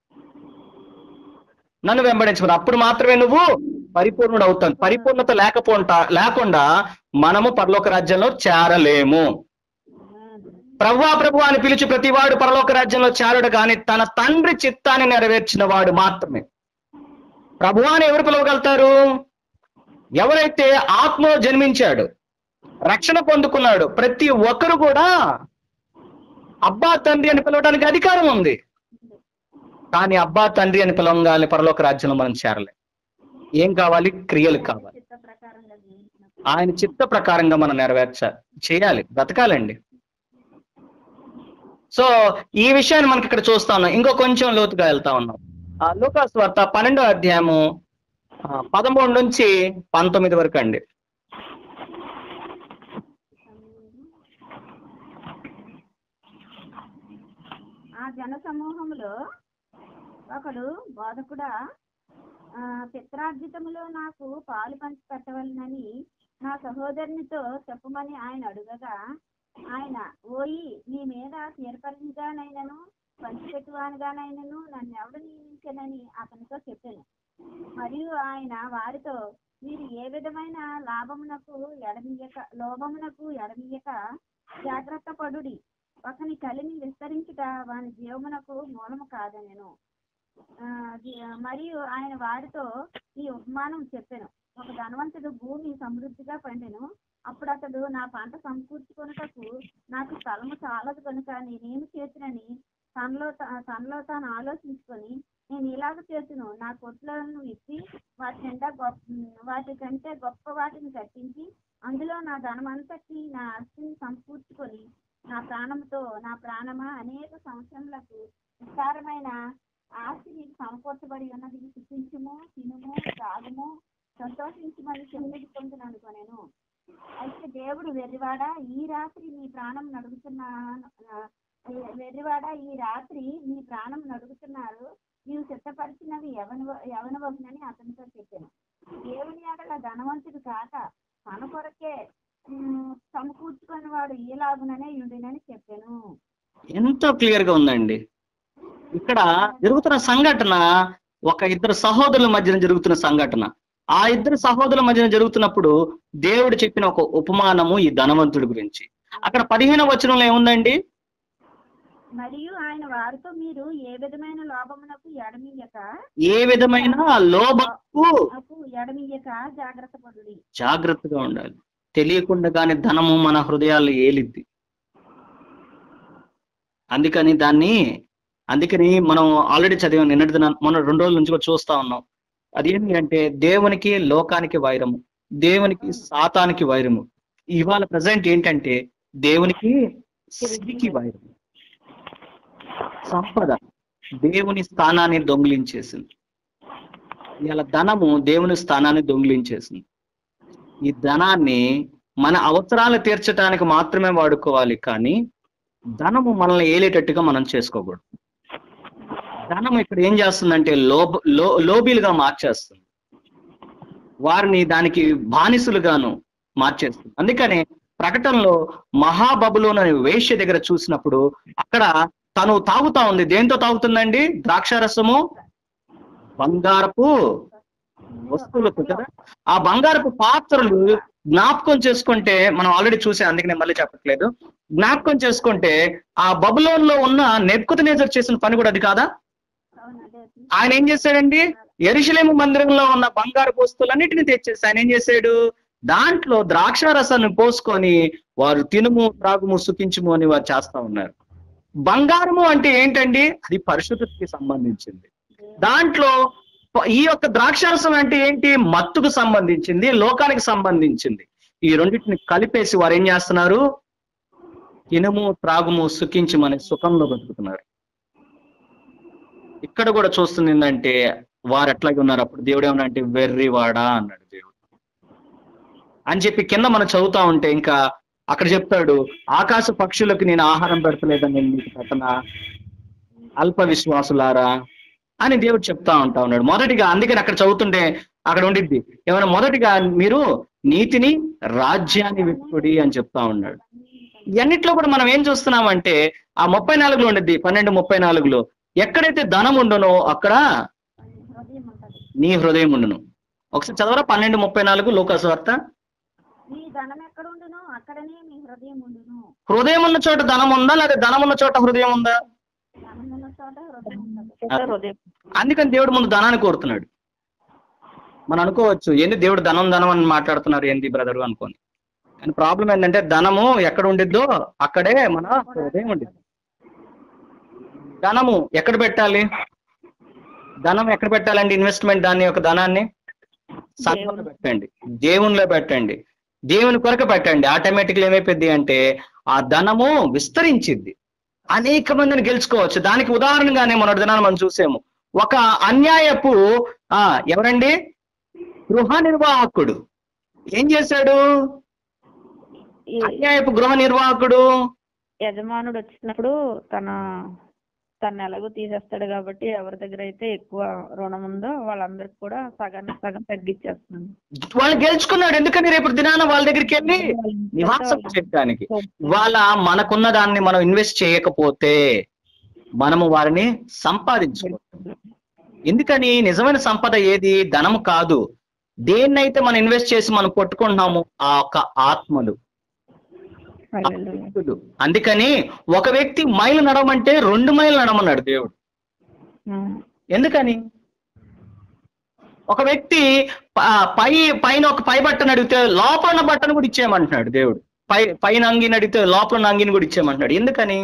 [SPEAKER 2] నన్ను వెంబడించమని అప్పుడు మాత్రమే నువ్వు పరిపూర్ణుడు అవుతాను పరిపూర్ణత లేకపోంటా లేకుండా మనము పరలోక రాజ్యంలో చేరలేము ప్రభువా ప్రభు అని పిలిచి ప్రతివాడు పరలోక రాజ్యంలో చేరడు కానీ తన తండ్రి చిత్తాన్ని నెరవేర్చిన వాడు మాత్రమే ప్రభువా అని ఎవరు పిలవగలుగుతారు ఎవరైతే ఆత్మలో జన్మించాడు రక్షణ పొందుకున్నాడు ప్రతి ఒక్కరు కూడా అబ్బా తండ్రి అని పిలవడానికి అధికారం ఉంది కానీ అబ్బా తండ్రి అని పిలవంగానే పరలోక రాజ్యంలో మనం చేరలేం ఏం కావాలి క్రియలు కావాలి
[SPEAKER 3] చిత్త ప్రకారంగా జీవించినప్పుడు
[SPEAKER 2] ఆయన చిత్త ప్రకారంగా మనం నెరవేర్చాలి చేయాలి బ్రతకాలండి సో ఈ విషయాన్ని మనకి ఇక్కడ చూస్తా ఉన్నాం ఇంకో కొంచెం లోతుగా వెళ్తా ఉన్నాం ఆ లూకాస్ వార్త పన్నెండో అధ్యాయము ఆ, పదమూడు నుంచి పంతొమ్మిది వరకు అండి
[SPEAKER 3] ఆ జన సమూహంలో ఒకడు బోధకుడా ఆ, పిత్రార్జితములో నాకు పాలు పంచి పెట్టవలనని నా సహోదరునితో చెప్పమని ఆయన అడుగగా ఆయన ఓయి నీ మీద తీర్పరిగానైనను పంచిపెట్టువానిగానైనను నన్ను ఎవడు నియమించనని అతనితో చెప్పాను మరియు ఆయన వారితో మీరు ఏ విధమైన లాభమునకు ఎడమియక లోభమునకు ఎడమియక జాగ్రత్త పడుడి ఒకని కలిమి విస్తరించుట వాని జీవమునకు మూలము కాదనెను ఆ, అది, ఆ, మరియు ఆయన వారితో ఈ ఉపమానం చెప్పాను ఒక ధనవంతుడు భూమి సమృద్ధిగా పండెను అప్పుడు అతడు నా పంట సమకూర్చుకొనుటకు నాకు స్థలము చాలదు కనుక నేనేమి చేతునని తనలో తా- తనలో తాను ఆలోచించుకొని నేను ఇలాగ చేతును నా కొట్లను ఇచ్చి వాటి నిండా గొప్ప వాటి కంటే గొప్ప వాటిని కట్టించి అందులో నా ధనమంతటి నా ఆస్తిని సమకూర్చుకొని నా ప్రాణంతో నా ప్రాణమా అనేక సంవత్సరములకు విస్తారమైన ఆస్తి నీకు సమకూర్చబడి ఉన్నది సుఖించుము తినుము తాగుము సంతోషించమని చెల్లిది పొందును అనుకోనేను అయితే దేవుడు వెర్రివాడా ఈ రాత్రి నీ ప్రాణం నడుగుతున్నాను ఆ, వెర్రివాడా ఈ రాత్రి నీ ప్రాణం నడుగుతున్నారు నీవు సిద్ధపరిచినవి ఎవని ఎవనవగునని అతనితో చెప్పాను దేవుని అడల ధనవంతుడు కాక తన కొరకే ఉమ్, సమకూర్చుకొని వాడు ఈలాగుననే ఉండినని చెప్పాను
[SPEAKER 2] ఎంతో క్లియర్ గా ఉందండి ఇక్కడ జరుగుతున్న సంఘటన ఒక ఇద్దరు సహోదరుల మధ్యన జరుగుతున్న సంఘటన ఆ ఇద్దరు సహోదరుల మధ్యన జరుగుతున్నప్పుడు దేవుడు చెప్పిన ఒక ఉపమానము ఈ ధనవంతుడి గురించి అక్కడ పదిహేను వచనంలో ఏముందండి
[SPEAKER 3] మరియు ఆయన వారితో మీరు ఏ విధమైన లోభమునకు ఎడమియ్యక
[SPEAKER 2] ఏ విధమైన లోభకు
[SPEAKER 3] నాకు ఎడమియ్యక జాగ్రత్త పడుడి
[SPEAKER 2] జాగ్రత్తగా ఉండాలి తెలియకుండానే ధనము మన హృదయాల్లో ఏలిద్ది అందుకని దాన్ని అందుకని మనం ఆల్రెడీ చదివాం నిన్నటి దిన మనం రెండు రోజుల నుంచి కూడా చూస్తా ఉన్నాం అదేంటి అంటే దేవునికి లోకానికి వైరము దేవునికి సాతానికి వైరము ఇవాళ ప్రజెంట్ ఏంటంటే దేవునికి స్త్రీకి వైరము సంపద దేవుని స్థానాన్ని దొంగిలించేసింది ఇలా ధనము దేవుని స్థానాన్ని దొంగిలించేసింది ఈ ధనాన్ని మన అవసరాలు తీర్చడానికి మాత్రమే వాడుకోవాలి కానీ ధనము మనల్ని ఏలేటట్టుగా మనం చేసుకోకూడదు ధనం ఇక్కడ ఏం చేస్తుందంటే లోబ లో లోబీలుగా మార్చేస్తుంది వారిని దానికి బానిసలుగాను మార్చేస్తుంది అందుకనే ప్రకటనలో మహాబబులోని అనే వేశ్య దగ్గర చూసినప్పుడు అక్కడ తను తాగుతా ఉంది దేంతో తాగుతుందండి ద్రాక్షారసము బంగారపు వస్తువులకు కదా ఆ బంగారపు పాత్రలు జ్ఞాపకం చేసుకుంటే మనం ఆల్రెడీ చూసాం అందుకే నేను మళ్ళీ చెప్పట్లేదు జ్ఞాపకం చేసుకుంటే ఆ బబులోన్ లో ఉన్న నెప్పుకుత నేజర్ చేసిన పని కూడా అది కాదా
[SPEAKER 3] అవును అదే
[SPEAKER 2] ఆయన ఏం చేశాడండి ఎరుషలేము మందిరంలో ఉన్న బంగారు వస్తువులన్నిటిని తెచ్చేసి ఆయన ఏం చేశాడు దాంట్లో ద్రాక్ష రసాన్ని పోసుకొని వారు తినుము త్రాగుము సుఖించుము అని వారు చేస్తా ఉన్నారు బంగారము అంటే ఏంటండి అది పరిశుద్ధతకి సంబంధించింది దాంట్లో ప- ఈ యొక్క ద్రాక్షారసం అంటే ఏంటి మత్తుకు సంబంధించింది లోకానికి సంబంధించింది ఈ రెండింటిని కలిపేసి వారు ఏం చేస్తున్నారు తినుము త్రాగుము సుఖించమని సుఖంలో బతుకుతున్నారు ఇక్కడ కూడా చూస్తుంది ఏంటంటే వారు ఎట్లాగే ఉన్నారు అప్పుడు దేవుడు ఏమన్నా అంటే వెర్రివాడా అన్నాడు దేవుడు అని చెప్పి కింద మనం చదువుతా ఉంటే ఇంకా అక్కడ చెప్తాడు ఆకాశ పక్షులకు నేను ఆహారం పెడతలేదని నేను మీకు పెట్టనా అల్ప విశ్వాసులారా అని దేవుడు చెప్తా ఉంటా ఉన్నాడు మొదటిగా అందుకని అక్కడ చదువుతుంటే అక్కడ ఉండిద్ది ఏమైనా మొదటిగా మీరు నీతిని రాజ్యాన్ని విప్పుడి అని చెప్తా ఉన్నాడు ఇవన్నిట్లో కూడా మనం ఏం చూస్తున్నామంటే ఆ ముప్పై నాలుగులో ఉండిద్ది పన్నెండు ముప్పై నాలుగులో ఎక్కడైతే ధనం ఉండునో అక్కడ
[SPEAKER 3] హృదయం ఉంటది
[SPEAKER 2] నీ హృదయం ఉండును ఒకసారి చదవరా పన్నెండు ముప్పై నాలుగు లోకాసు వార్త
[SPEAKER 3] మీ ధనం ఎక్కడ ఉండును అక్కడనే మీ హృదయం ఉండును
[SPEAKER 2] హృదయం ఉన్న చోట ధనం ఉందా లేదా ధనం ఉన్న చోట హృదయం ఉందా
[SPEAKER 3] ధనం ఉన్న చోట హృదయం ఉంటది
[SPEAKER 1] చేత హృదయం
[SPEAKER 2] అందుకని దేవుడు ముందు ధనాన్ని కోరుతున్నాడు మనం అనుకోవచ్చు ఏంది దేవుడు ధనం ధనం అని మాట్లాడుతున్నారు ఏంది బ్రదరు అనుకోని కానీ ప్రాబ్లం ఏంటంటే ధనము ఎక్కడ ఉండిద్దో అక్కడే మన హృదయం ఉండిద్ది ధనము ఎక్కడ పెట్టాలి ధనం ఎక్కడ పెట్టాలండి ఇన్వెస్ట్మెంట్ దాని యొక్క ధనాన్ని సంఘంలో పెట్టండి దేవునిలో పెట్టండి దేవుని కొరకు పెట్టండి ఆటోమేటిక్గా ఏమైపోద్ది అంటే ఆ ధనము విస్తరించిద్ది అనేక మందిని గెలుచుకోవచ్చు దానికి ఉదాహరణగానే మొన్నటి దినాన్ని మనం చూసాము ఒక అన్యాయపు ఆ ఎవరండి గృహ నిర్వాహకుడు ఏం చేశాడు
[SPEAKER 1] ఈ
[SPEAKER 2] అన్యాయపు గృహ నిర్వాహకుడు
[SPEAKER 1] యజమానుడు వచ్చినప్పుడు తన తను ఎలాగో తీసేస్తాడు కాబట్టి ఎవరి దగ్గర అయితే ఎక్కువ రుణం ఉందో వాళ్ళందరికి కూడా సగానికి సగం తగ్గించేస్తున్నాను
[SPEAKER 2] వాళ్ళు గెలుచుకున్నాడు ఎందుకని రేపు దినాన వాళ్ళ దగ్గరికి వెళ్ళి నివాసం చేయడానికి ఇవాళ మనకున్న దాన్ని మనం ఇన్వెస్ట్ చేయకపోతే మనము వారిని సంపాదించుకోవాలి ఎందుకని నిజమైన సంపద ఏది ధనము కాదు దేన్నైతే మనం ఇన్వెస్ట్ చేసి మనం కొట్టుకుంటున్నాము ఆ యొక్క ఆత్మలు ఆ వ్యక్తులు. అందుకని ఒక వ్యక్తి మైలు నడవమంటే రెండు మైలు నడవమన్నాడు దేవుడు ఎందుకని ఒక వ్యక్తి ప- పై పైన ఒక పై బట్టను అడిగితే లోపల ఉన్న బట్టను కూడా ఇచ్చేయమంటున్నాడు దేవుడు పై పైన అంగిని అడిగితే లోపల ఉన్న అంగిని కూడా ఇచ్చేయమంటున్నాడు ఎందుకని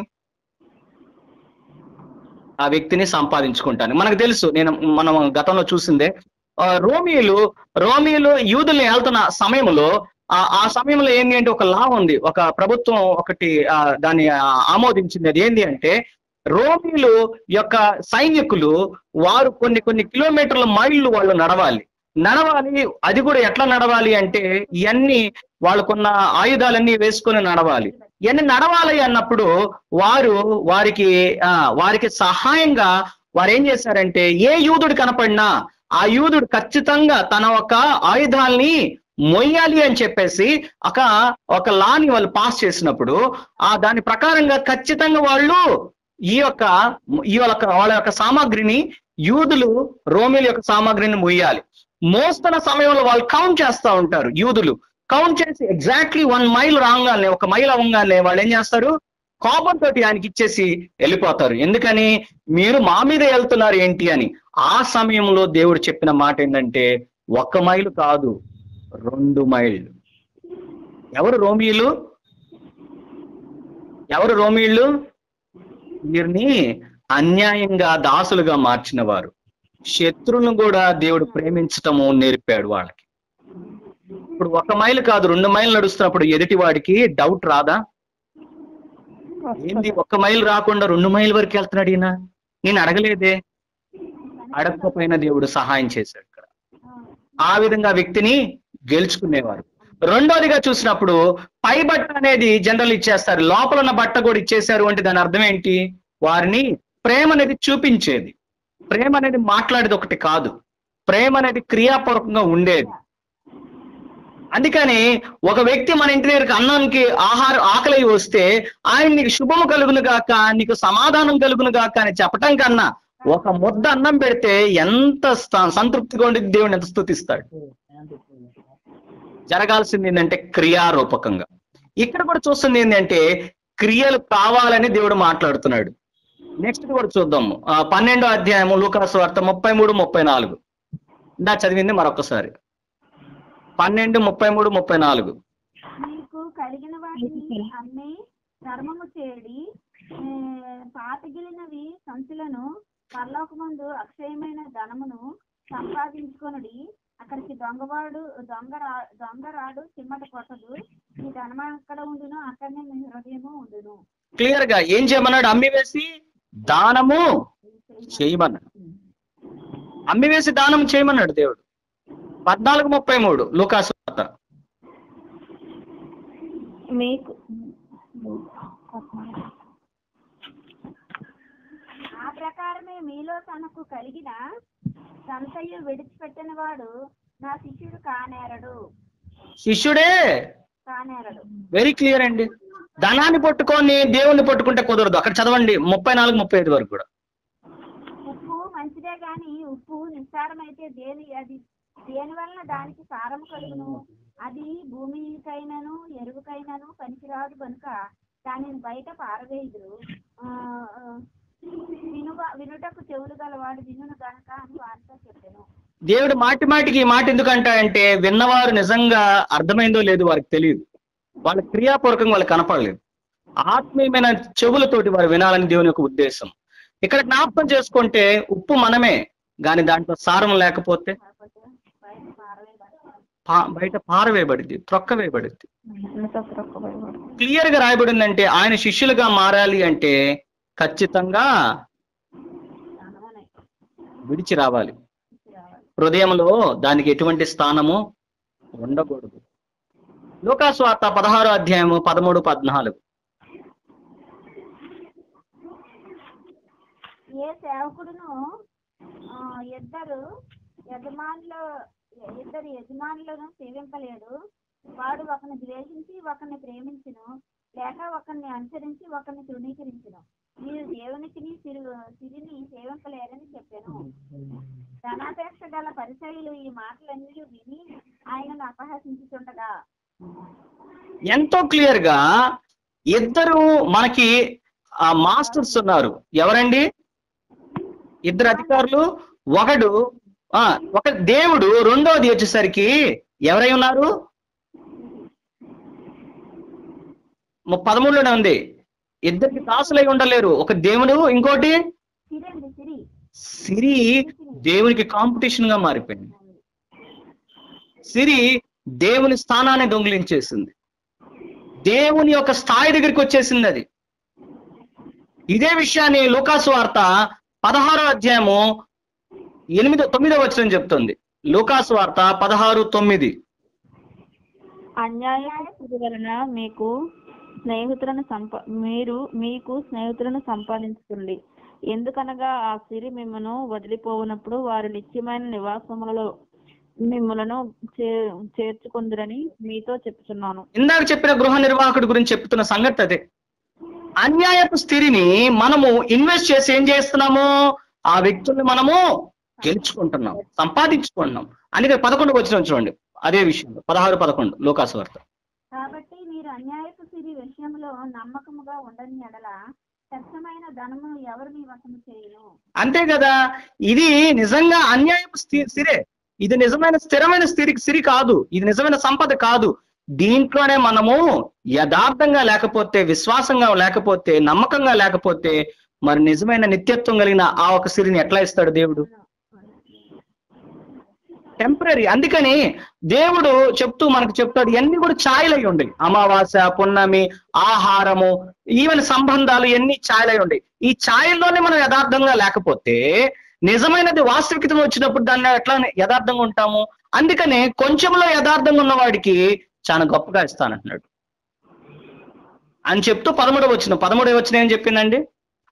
[SPEAKER 2] ఆ వ్యక్తిని సంపాదించుకుంటాను మనకు తెలుసు నేను మనం గతంలో చూసిందే ఆ, రోమియోలు రోమియోలు యూదుల్ని వెళ్తున్న సమయంలో ఆ ఆ సమయంలో ఏంటి అంటే ఒక లా ఉంది ఒక ప్రభుత్వం ఒకటి ఆ, దాన్ని ఆ, ఆమోదించింది అది ఏంటి అంటే రోమిలు యొక్క సైనికులు వారు కొన్ని కొన్ని కిలోమీటర్ల మైళ్ళు వాళ్ళు నడవాలి నడవాలి అది కూడా ఎట్లా నడవాలి అంటే ఇవన్నీ వాళ్ళకున్న ఆయుధాలన్నీ వేసుకొని నడవాలి ఇవన్నీ నడవాలి అన్నప్పుడు వారు వారికి ఆ వారికి సహాయంగా వారు ఏం చేశారంటే ఏ యూదుడు కనపడినా ఆ యూదుడు ఖచ్చితంగా తన ఒక ఆయుధాల్ని మొయ్యాలి అని చెప్పేసి ఒక ఒక లాని వాళ్ళు పాస్ చేసినప్పుడు ఆ దాని ప్రకారంగా ఖచ్చితంగా వాళ్ళు ఈ యొక్క ఈ యొక్క వాళ్ళ యొక్క సామాగ్రిని యూదులు రోమిల యొక్క సామాగ్రిని మొయ్యాలి మోస్తున్న సమయంలో వాళ్ళు కౌంట్ చేస్తా ఉంటారు యూదులు కౌంట్ చేసి ఎగ్జాక్ట్లీ వన్ మైల్ రాగానే ఒక మైల్ అవ్వగానే వాళ్ళు ఏం చేస్తారు కోపంతో ఆయనకి ఇచ్చేసి వెళ్ళిపోతారు ఎందుకని మీరు మా మీద వెళ్తున్నారు ఏంటి అని ఆ సమయంలో దేవుడు చెప్పిన మాట ఏంటంటే ఒక్క మైలు కాదు రెండు మైళ్ళు ఎవరు రోమియులు ఎవరు రోమియులు వీరిని అన్యాయంగా దాసులుగా మార్చిన వారు శత్రువులను కూడా దేవుడు ప్రేమించటము నేర్పాడు వాళ్ళకి ఇప్పుడు ఒక మైలు కాదు రెండు మైలు నడుస్తున్నప్పుడు ఎదుటి వాడికి డౌట్ రాదా ఏంది ఒక్క మైలు రాకుండా రెండు మైలు వరకు వెళ్తున్నాడు ఈయన నేను అడగలేదే అడగకపోయినా దేవుడు సహాయం చేశాడు ఇక్కడ ఆ విధంగా వ్యక్తిని గెలుచుకునేవారు రెండోదిగా చూసినప్పుడు పై బట్ట అనేది జనరల్ ఇచ్చేస్తారు లోపల ఉన్న బట్ట కూడా ఇచ్చేశారు అంటే దాని అర్థం ఏంటి వారిని ప్రేమ అనేది చూపించేది ప్రేమ అనేది మాట్లాడేది ఒకటి కాదు ప్రేమ అనేది క్రియాపూర్వకంగా ఉండేది అందుకని ఒక వ్యక్తి మన ఇంటి దగ్గరికి అన్నానికి ఆహారం ఆకలి వస్తే ఆయన నీకు శుభము కలుగును గాక నీకు సమాధానం కలుగును గాక అని చెప్పటం కన్నా ఒక ముద్ద అన్నం పెడితే ఎంత స- సంతృప్తిగా ఉండి దేవుని ఎంత స్థుతిస్తాడు జరగాల్సింది ఏంటంటే క్రియారూపకంగా ఇక్కడ కూడా చూస్తుంది ఏంటంటే క్రియలు కావాలని దేవుడు మాట్లాడుతున్నాడు నెక్స్ట్ కూడా చూద్దాము ఆ, పన్నెండో అధ్యాయము లూకాసు వార్త ముప్పై మూడు ముప్పై నాలుగు ఇందా చదివింది మరొకసారి పన్నెండు ముప్పై మూడు ముప్పై నాలుగు
[SPEAKER 3] మీకు కలిగిన వాటిని అమ్మి ధర్మము చేడి ఏ, పాతగిలినవి సంచులను పరలోకమందు అక్షయమైన ధనమును సంపాదించుకొనుడి అక్కడికి దొంగవాడు దొంగ రా దొంగ రాడు చిమ్మట కొట్టదు మీ ధనం అక్కడ ఉండును అక్కడనే మీ హృదయము ఉండును
[SPEAKER 2] క్లియర్ గా ఏం చేయమన్నాడు అమ్మి వేసి దానము చేయమన్నాడు అమ్మి వేసి దానం చేయమన్నాడు దేవుడు పద్నాలుగు ముప్పై మూడు లూకాసు వార్త
[SPEAKER 1] మీకు
[SPEAKER 3] ఆ ప్రకారమే మీలో తనకు కలిగిన సంతయు విడిచిపెట్టిన వాడు నా శిష్యుడు కానేరడు
[SPEAKER 2] శిష్యుడే
[SPEAKER 3] కానేరడు
[SPEAKER 2] వెరీ క్లియర్ అండి ధనాన్ని పట్టుకొని దేవుణ్ణి పట్టుకుంటే కుదరదు అక్కడ చదవండి ముప్పై నాలుగు ముప్పై ఐదు వరకు కూడా
[SPEAKER 3] ఉప్పు మంచిదే గాని ఉప్పు నిస్సారమైతే దేని అది దేని వలన దానికి సారం కలుగును అది భూమికైనను ఎరువుకైనను పనికిరాదు కనుక దానిని బయట పారవేయుదురు ఆ, ఆ, వినువ వినుటకు చెవులు గలవాడు వినును గనక అని వారితో చెప్పాను
[SPEAKER 2] దేవుడు మాటి మాటికి ఈ మాట ఎందుకంటాడంటే విన్నవారు నిజంగా అర్థమైందో లేదో వారికి తెలియదు వాళ్ళ క్రియాపూర్వకంగా వాళ్ళకి కనపడలేదు ఆత్మీయమైన చెవులతోటి వారు వినాలని దేవుని యొక్క ఉద్దేశం ఇక్కడ జ్ఞాపకం చేసుకుంటే ఉప్పు మనమే కానీ దాంట్లో సారం లేకపోతే
[SPEAKER 3] కాకపోతే బయట పారవేయబడతారు
[SPEAKER 2] పా- బయట పారవేయబడింది త్రొక్క వేయబడింది
[SPEAKER 1] ఎంతో త్రొక్కబడి
[SPEAKER 2] క్లియర్ గా రాయబడిందంటే ఆయన శిష్యులుగా మారాలి అంటే ఖచ్చితంగా
[SPEAKER 3] ధనమునే
[SPEAKER 2] విడిచి రావాలి
[SPEAKER 3] రావాలి
[SPEAKER 2] హృదయంలో దానికి ఎటువంటి స్థానము ఉండకూడదు లూకాసు వార్త పదహారో అధ్యాయము పదమూడు పద్నాలుగు
[SPEAKER 3] ఏ సేవకుడును ఆ, ఇద్దరు యజమానులు ఇద్దరు యజమానులను సేవింపలేడు వాడు ఒకరిని ద్వేషించి ఒకరిని ప్రేమించును లేక ఒకరిని అనుసరించి ఒకరిని తృణీకరించును మీరు దేవునికి సిరి సిరిని సేవింపలేరని చెప్పాను ధనాపేక్ష గల పరిచయులు ఈ మాటలన్నీ విని ఆయనను అపహసించుతుండగా
[SPEAKER 2] ఎంతో క్లియర్ గా ఇద్దరు మనకి ఆ మాస్టర్స్ ఉన్నారు ఎవరండి ఇద్దరు అధికారులు ఒకడు ఆ ఒక దేవుడు రెండోది వచ్చేసరికి ఎవరై ఉన్నారు ము- పదమూడులోనే ఉంది ఇద్దరికి దాసులై ఉండలేరు ఒక దేవుడు ఇంకోటి
[SPEAKER 3] సిరి అండి సిరి
[SPEAKER 2] సిరి దేవునికి కాంపిటీషన్ గా మారిపోయింది సిరి దేవుని స్థానాన్ని దొంగిలించేసింది దేవుని యొక్క స్థాయి దగ్గరికి వచ్చేసింది అది ఇదే విషయాన్ని లూకాసు వార్త పదహారో అధ్యాయము ఎనిమిదో తొమ్మిదో వచనం చెప్తుంది లూకాసు వార్త పదహారు తొమ్మిది
[SPEAKER 1] అన్యాయపు వలన మీకు స్నేహితులను సంప మీరు మీకు స్నేహితులను సంపాదించుకోండి ఎందుకనగా ఆ సిరి మిమ్మను వదిలిపోవునప్పుడు వారి నిత్యమైన నివాసములలో మిమ్మలను చే చేర్చుకుందరని మీతో చెప్తున్నాను
[SPEAKER 2] ఇందాక చెప్పిన గృహ నిర్వాహకుడి గురించి చెప్తున్న సంగతి అదే అన్యాయపు స్థితిని మనము ఇన్వెస్ట్ చేసి ఏం చేస్తున్నాము ఆ వ్యక్తుల్ని మనము గెలుచుకుంటున్నాం సంపాదించుకుంటున్నాం అందుకే పదకొండుకు వచ్చిన చూడండి అదే విషయంలో పదహారు పదకొండు లోకాసు వార్త
[SPEAKER 3] కాబట్టి మీరు అన్యాయపు సిరి విషయంలో నమ్మకముగా ఉండని ఎడల స్వచ్ఛమైన ధనము ఎవరు మీ వశము చేయను
[SPEAKER 2] అంతే కదా ఇది నిజంగా అన్యాయపు స్థి- సిరే ఇది నిజమైన స్థిరమైన స్థిరి సిరి కాదు ఇది నిజమైన సంపద కాదు దీంట్లోనే మనము యథార్థంగా లేకపోతే విశ్వాసంగా లేకపోతే నమ్మకంగా లేకపోతే మరి నిజమైన నిత్యత్వం కలిగిన ఆ ఒక సిరిని ఎట్లా ఇస్తాడు దేవుడు టెంపరీ అందుకని దేవుడు చెప్తూ మనకు చెప్తాడు ఇవన్నీ కూడా ఛాయలై ఉండి అమావాస్య పున్నమి ఆహారము ఈవెన్ సంబంధాలు ఎన్ని ఛాయలై ఉండి ఈ ఛాయల్లోనే మనం యథార్థంగా లేకపోతే నిజమైనది వాస్తవికత వచ్చినప్పుడు దాన్ని ఎట్లా యథార్థంగా ఉంటాము అందుకనే కొంచెంలో యథార్థంగా ఉన్నవాడికి చాలా గొప్పగా ఇస్తానంటున్నాడు అని చెప్తూ పదమూడవ వచ్చిన పదమూడవ వచ్చిన ఏం చెప్పిందండి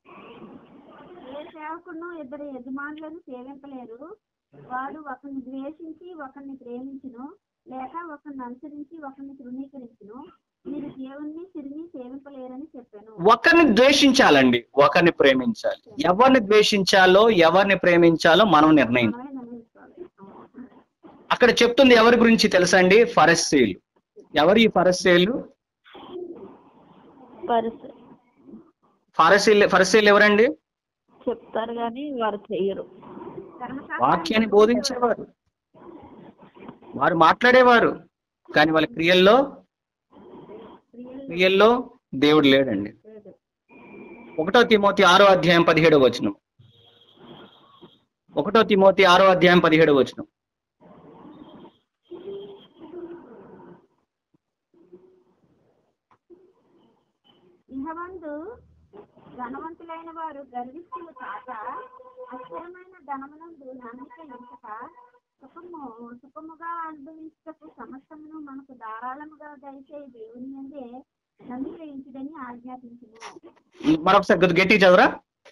[SPEAKER 3] ఏ సేవకుడును ఇద్దరు యజమానులను సేవింపలేరు వాడు ఒకరిని ద్వేషించి ఒకరిని ప్రేమించును లేక ఒకరిని అనుసరించి ఒకరిని తృణీకరించును మీరు దేవుణ్ణి సిరిని సేవింపలేరని చెప్పాను
[SPEAKER 2] ఒకరిని ద్వేషించాలండి ఒకరిని ప్రేమించాలి ఎవరిని ద్వేషించాలో ఎవరిని ప్రేమించాలో మనం నిర్ణయం
[SPEAKER 3] మనమే నిర్ణయించుకోవాలి
[SPEAKER 2] అక్కడ చెప్తుంది ఎవరి గురించి తెలుసా అండి ఫరస్సీలు ఎవరు ఈ ఫరస్సీలు
[SPEAKER 1] పరిస్థితి
[SPEAKER 2] ఫరసీలు ఫరసీలు ఎవరండి
[SPEAKER 1] చెప్తారు కానీ వారు చెయ్యరు
[SPEAKER 3] ధర్మశాస్త్రం
[SPEAKER 2] వాక్యాన్ని బోధించేవారు వారు మాట్లాడేవారు కానీ వాళ్ళ క్రియల్లో క్రియల్లో దేవుడు లేడండి ఒకటో తిమోతి ఆరో అధ్యాయం పదిహేడవ వచనం ఒకటో తిమోతి ఆరో అధ్యాయం పదిహేడవ వచనం
[SPEAKER 3] ఇహవందు ధనవంతులైన వారు గర్విష్ఠులు కాక అస్థిరమైన ధనమునందు నమ్మిక ఎంచక సుఖము సుఖముగా అనుభవించటకు సమస్తమును మనకు ధారాళముగా దయచే దేవుని అందే నమ్మిక ఎంచుడని ఆజ్ఞాపించును
[SPEAKER 2] మరొకసారి కొద్దిగా గట్టిగా చదవరా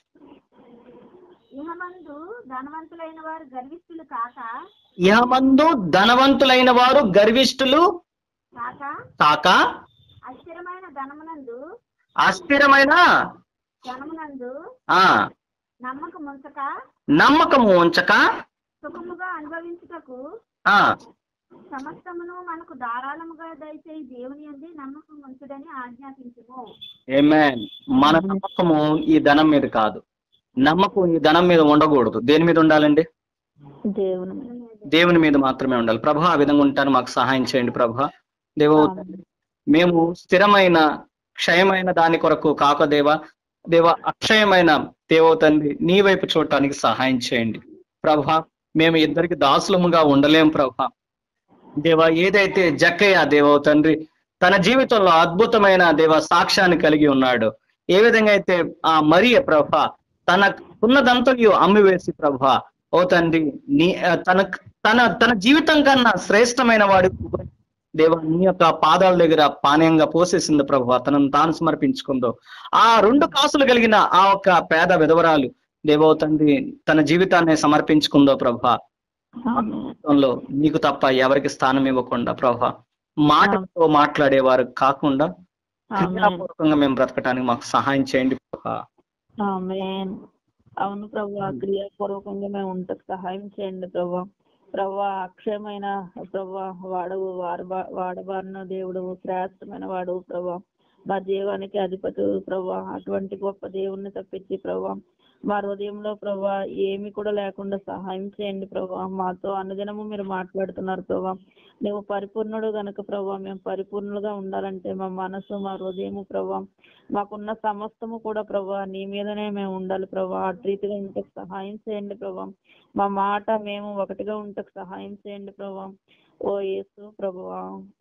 [SPEAKER 3] ఇహమందు ధనవంతులైన వారు గర్విష్ఠులు కాక
[SPEAKER 2] ఇహమందు ధనవంతులైన వారు గర్విష్ఠులు
[SPEAKER 3] కాక
[SPEAKER 2] కాక
[SPEAKER 3] అస్థిరమైన ధనమునందు
[SPEAKER 2] అస్థిరమైన
[SPEAKER 3] ధనమునందు
[SPEAKER 2] ఆ
[SPEAKER 3] నమ్మకం ఉంచక
[SPEAKER 2] నమ్మకము ఉంచక
[SPEAKER 3] సుఖముగా అనుభవించుటకు
[SPEAKER 2] ఆ
[SPEAKER 3] సమస్తమును మనకు ధారాళముగా దయచేయి దేవుని అంది నమ్మకం ఉంచుడని ఆజ్ఞాపించుము
[SPEAKER 2] ఏమేన్ మన నమ్మకము ఈ ధనం మీద కాదు నమ్మకం ఈ ధనం మీద ఉండకూడదు దేని మీద ఉండాలండి
[SPEAKER 1] దేవుని మీద.
[SPEAKER 2] దేవుని మీద మాత్రమే ఉండాలి ప్రభా ఆ విధంగా ఉంటాను మాకు సహాయం చేయండి ప్రభా దేవ మేము స్థిరమైన క్షయమైన దాని కొరకు కాక దేవ దేవ అక్షయమైన దేవో తండ్రి నీ వైపు చూడటానికి సహాయం చేయండి ప్రభా మేము ఇద్దరికి దాసులముగా ఉండలేం ప్రభా దేవ ఏదైతే జక్కయ్య దేవో తండ్రి తన జీవితంలో అద్భుతమైన దేవ సాక్ష్యాన్ని కలిగి ఉన్నాడు ఏ విధంగా అయితే ఆ మరియ ప్రభ తన ఉన్నదంతయు అమ్మివేసి ప్రభ ఓ తండ్రి నీ ఆ, తన తన తన జీవితం కన్నా శ్రేష్టమైన వాడు దేవ నీ యొక్క పాదాల దగ్గర పానీయంగా పోసేసింది ప్రభు తనను తాను సమర్పించుకుందో ఆ రెండు కాసులు కలిగిన ఆ ఒక్క పేద విధవరాలు దేవో తండ్రి తన జీవితాన్ని సమర్పించుకుందో ప్రభా
[SPEAKER 1] ఆమేన్.
[SPEAKER 2] జీవితంలో నీకు తప్ప ఎవరికి స్థానం ఇవ్వకుండా ప్రభా మాటలతో మాట్లాడేవారు కాకుండా
[SPEAKER 1] ఆమేన్.
[SPEAKER 2] క్రియాపూర్వకంగా మేము బ్రతకడానికి మాకు సహాయం చేయండి ప్రభా
[SPEAKER 1] ఆమేన్ అవును ప్రభా క్రియాపూర్వకంగా మేము ఉంటకు సహాయం చేయండి ప్రభా ప్రభా అక్షయమైన ప్రభా వాడవు వాడ వాడబారిన దేవుడు శ్రేష్టమైన వాడు ప్రభా మా జీవానికి అధిపతి ప్రభా అటువంటి గొప్ప దేవుణ్ణి తప్పించి ప్రభా మా హృదయంలో ప్రభా ఏమి కూడా లేకుండా సహాయం చేయండి ప్రభా మాతో అనుదినము మీరు మాట్లాడుతున్నారు ప్రభా నువ్వు పరిపూర్ణుడు గనుక ప్రభా మేము పరిపూర్ణులుగా ఉండాలంటే మా మనసు మా హృదయము ప్రభా మాకున్న సమస్తము కూడా ప్రభా నీ మీదనే మేము ఉండాలి ప్రభా అటు రీతిగా ఇంతకు సహాయం చేయండి ప్రభా మా మాట మేము ఒకటిగా ఉంటకు సహాయం చేయండి ప్రభా ఓ యేసు ప్రభువా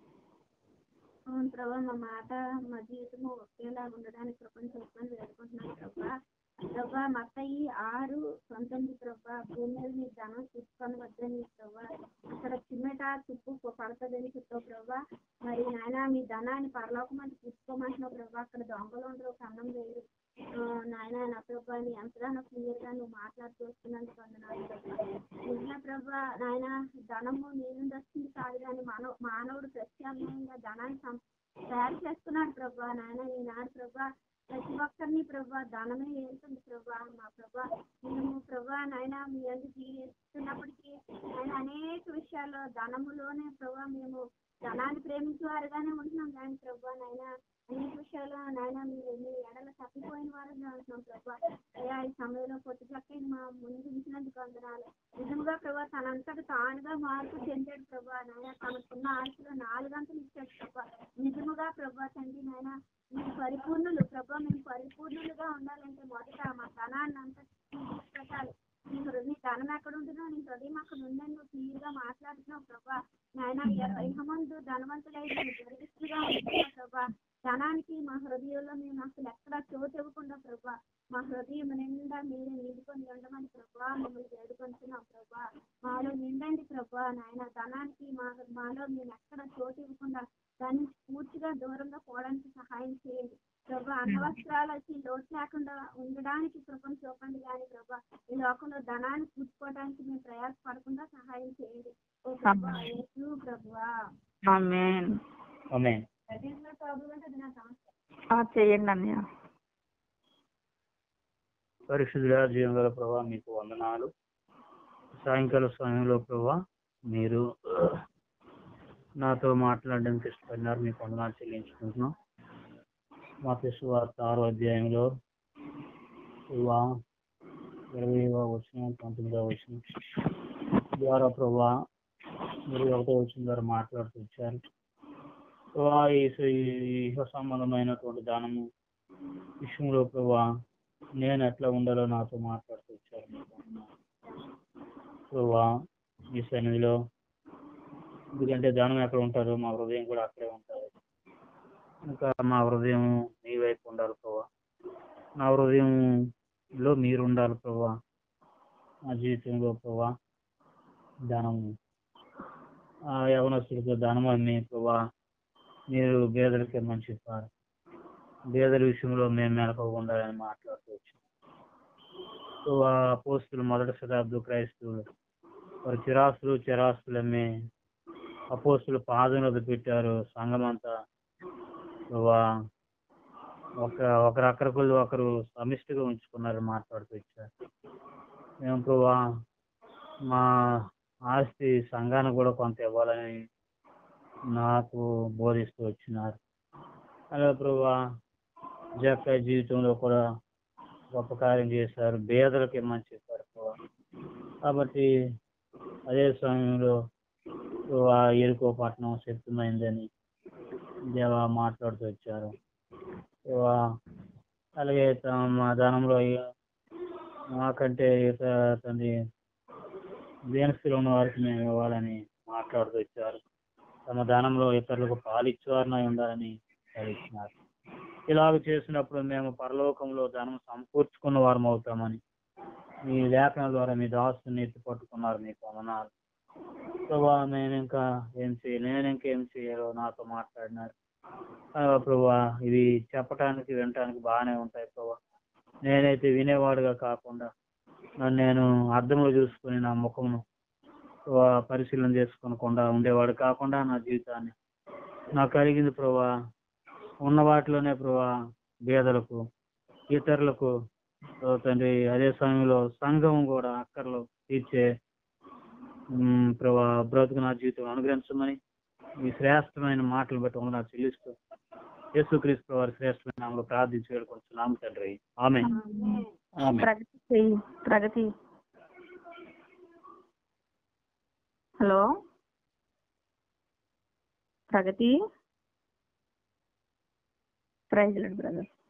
[SPEAKER 3] అవును ప్రభా మా మాట మా జీవితము ఒకేలా ఉండడానికి ప్రపంచం ఇబ్బంది వేడుకుంటున్నాను ప్రభా ప్రభా మత్తయి ఆరు పంతొమ్మిది ప్రభా భూమి మీద నీ ధనం తీసుకొని వద్దని ప్రభా అక్కడ చిమ్మట తుప్పు పడుతుందని చెప్పావు ప్రభా మరి నాయన మీ ధనాన్ని పరలోకమంది తీసుకోమంటున్నావు ప్రభా అక్కడ దొంగలు ఉండరు కన్నం వేయరు ఆ, నాయన నా ప్రభా నీ ఎంతగానో క్లియర్ గా నువ్వు మాట్లాడుతూ వస్తున్నందుకు వందనాలు ప్రభా నిజమే ప్రభా నాయన ధనము నీ నుండి వస్తుంది కాదు కానీ మానవ మానవుడు ప్రత్యామ్నాయంగా ధనాన్ని సం- తయారు చేస్తున్నాడు ప్రభా నాయన ఈనాడు ప్రభా ప్రతి ఒక్కరిని ప్రభా ధనమే ఏంటుంది ప్రభా మా ప్రభా మేము ప్రభా నాయన మీ అందు జీవిస్తున్నప్పటికీ ఆయన అనేక విషయాల్లో ధనములోనే ప్రభా మేము ధనాన్ని ప్రేమించే వారుగానే ఉంటున్నాం కానీ ప్రభా నాయన అనేక విషయాల్లో నాయన మీరు మీ ఎడల తప్పిపోయిన వారుగా ఉంటున్నాం ప్రభా అయ్యా ఈ సమయంలో పొట్టి చక్కని మా ముందు ఉంచినందుకు వందనాలు నిజంగా ప్రభా తనంతట తానుగా మార్పు చెందాడు ప్రభా నాయన తనకున్న ఆశలో నాలుగంతలు ఇచ్చాడు ప్రభా నిజముగా ప్రభా తండ్రి నాయన మీరు పరిపూర్ణులు ప్రభా మేము పరిపూర్ణులుగా ఉండాలంటే మొదట మా ధనాన్ని అంతా పెట్టాలి నీ హృ- నీ ధనం ఎక్కడ ఉంటుందో నీ హృదయం అక్కడ ఉందని నువ్వు క్లియర్ గా మాట్లాడుతున్నావు ప్రభా నాయన ఇహమందు ధనవంతులై గర్విస్తుగా ఉంటున్నావు ప్రభా ధనానికి మా హృదయంలో మేము అసలు ఎక్కడ చోటు ఇవ్వకుండా ప్రభా మా హృదయం నిండా మీరే నిండుకొని ఉండమని ప్రభా మమ్మల్ని వేడుకొంటున్నాం ప్రభా మాలో నిండండి ప్రభా నాయన ధనానికి మా మాలో మేము ఎక్కడ చోటు ఇవ్వకుండా దాన్ని పూర్తిగా దూరంగా పోవడానికి సహాయం చేయండి ప్రభా అన్నవస్త్రాలు వచ్చి లోటు లేకుండా ఉండడానికి కృపను చూపండి కానీ ప్రభా ఈ లోకంలో ధనాన్ని కూర్చుకోవడానికి మేము ప్రయాసపడకుండా సహాయం చేయండి ఓ ప్రభా యేసు ప్రభువా
[SPEAKER 1] ఆమేన్
[SPEAKER 4] ఆమె
[SPEAKER 3] ప్రాబ్లం అంటే అది నా సమస్య
[SPEAKER 1] ఆ, చేయండి అన్నయ్య
[SPEAKER 4] పరిశుద్ధుల జీవగల ప్రభా మీకు వందనాలు సాయంకాల సమయంలో ప్రభా మీరు నాతో మాట్లాడడానికి ఇష్టపడినారు మీకు వందనాలు చెల్లించుకుంటున్నాం మా వార్త ఆరో అధ్యాయంలో ప్రభా ఇరవైవ వచ్చిన పంతొమ్మిదవ వచ్చిన ద్వారా ప్రభా మీరు ఒకటో వచ్చిన ద్వారా మాట్లాడుతూ వచ్చారు ప్రభా ఈ ఈ ఇహ సంబంధమైనటువంటి దానము విషయంలో ప్రభా నేను ఎట్లా ఉండాలో నాతో మాట్లాడుతూ వచ్చారు మీకు వందనాలు. ప్రభా ఈ సన్నిధిలో ఎందుకంటే ధనం ఎక్కడ ఉంటారో మా హృదయం కూడా అక్కడే ఉంటుంది ఇంకా మా హృదయం మీ వైపు ఉండాలి ప్రభా నా హృదయంలో మీరు ఉండాలి ప్రభా నా జీవితంలో ప్రభా ధనం ఆ యవనస్తుడితో ధనం అమ్మి ప్రభా మీరు పేదలకి మంచి చెప్పారు పేదల విషయంలో మేము మెలకువ ఉండాలని మాట్లాడుతూ వచ్చాం ప్రభా అపోస్తులు మొదటి శతాబ్దు క్రైస్తవులు వారు చిరాస్తులు చిరాస్తులు అమ్మి అపోస్తులు పాదములు పెట్టారు సంఘమంతా ప్రభా ఒక ఒకరు అక్కడికి ఒకరు సమిష్టిగా ఉంచుకున్నారు మాట్లాడుతూ వచ్చారు మేము ప్రభా మా ఆస్తి సంఘానికి కూడా కొంత ఇవ్వాలని నాకు బోధిస్తూ వచ్చినారు అలా ప్రభా జక్క జీవితంలో కూడా గొప్ప కార్యం చేశారు పేదలకు ఇమ్మని చెప్పారు ప్రభా కాబట్టి అదే సమయంలో ప్రభా ఎరుకో పట్టణం శక్తిమైందని దేవా మాట్లాడుతూ వచ్చారు ప్రభా అలాగే త- మా ధనంలో ఇక మాకంటే ఇక తండ్రి దేనస్థిలో ఉన్న వారికి మేము ఇవ్వాలని మాట్లాడుతూ వచ్చారు తమ ధనంలో ఇతరులకు పాలిచ్చేవారినై ఉండాలని సెలవిచ్చినారు ఇలాగ చేసినప్పుడు మేము పరలోకంలో ధనం సమకూర్చుకున్న వారం అవుతామని మీ లేఖనం ద్వారా మీ దాసుని ఎత్తి పట్టుకున్నారు మీకు వందనాలు ప్రభా నేను ఇంకా ఏం చేయాలి నేను ఇంకేం చేయాలో నాతో మాట్లాడినారు ఆ, ప్రభా ఇవి చెప్పటానికి వినటానికి బాగానే ఉంటాయి ప్రభా నేనైతే వినేవాడుగా కాకుండా నన్ను నేను అర్థంలో చూసుకుని నా ముఖమును ప్రభా పరిశీలన చేసుకోనకుండా ఉండేవాడు కాకుండా నా జీవితాన్ని నాకు కలిగింది ప్రభా ఉన్న వాటిలోనే ప్రభా పేదలకు ఇతరులకు ఓ తండ్రి అదే సమయంలో సంఘం కూడా అక్కర్లు తీర్చే ఉమ్, ప్రభా బ్రతుకు నా జీవితం అనుగ్రహించమని ఈ శ్రేష్టమైన మాటలు బట్టి వందనాలు చెల్లిస్తూ యేసుక్రీస్తు వారి శ్రేష్టమైన నామములో ప్రార్థించి వేడుకుంటున్నాము తండ్రి ఆమె
[SPEAKER 2] ఆమె
[SPEAKER 1] ప్రకటి చెయ్యి Pragati hello Pragati praise brother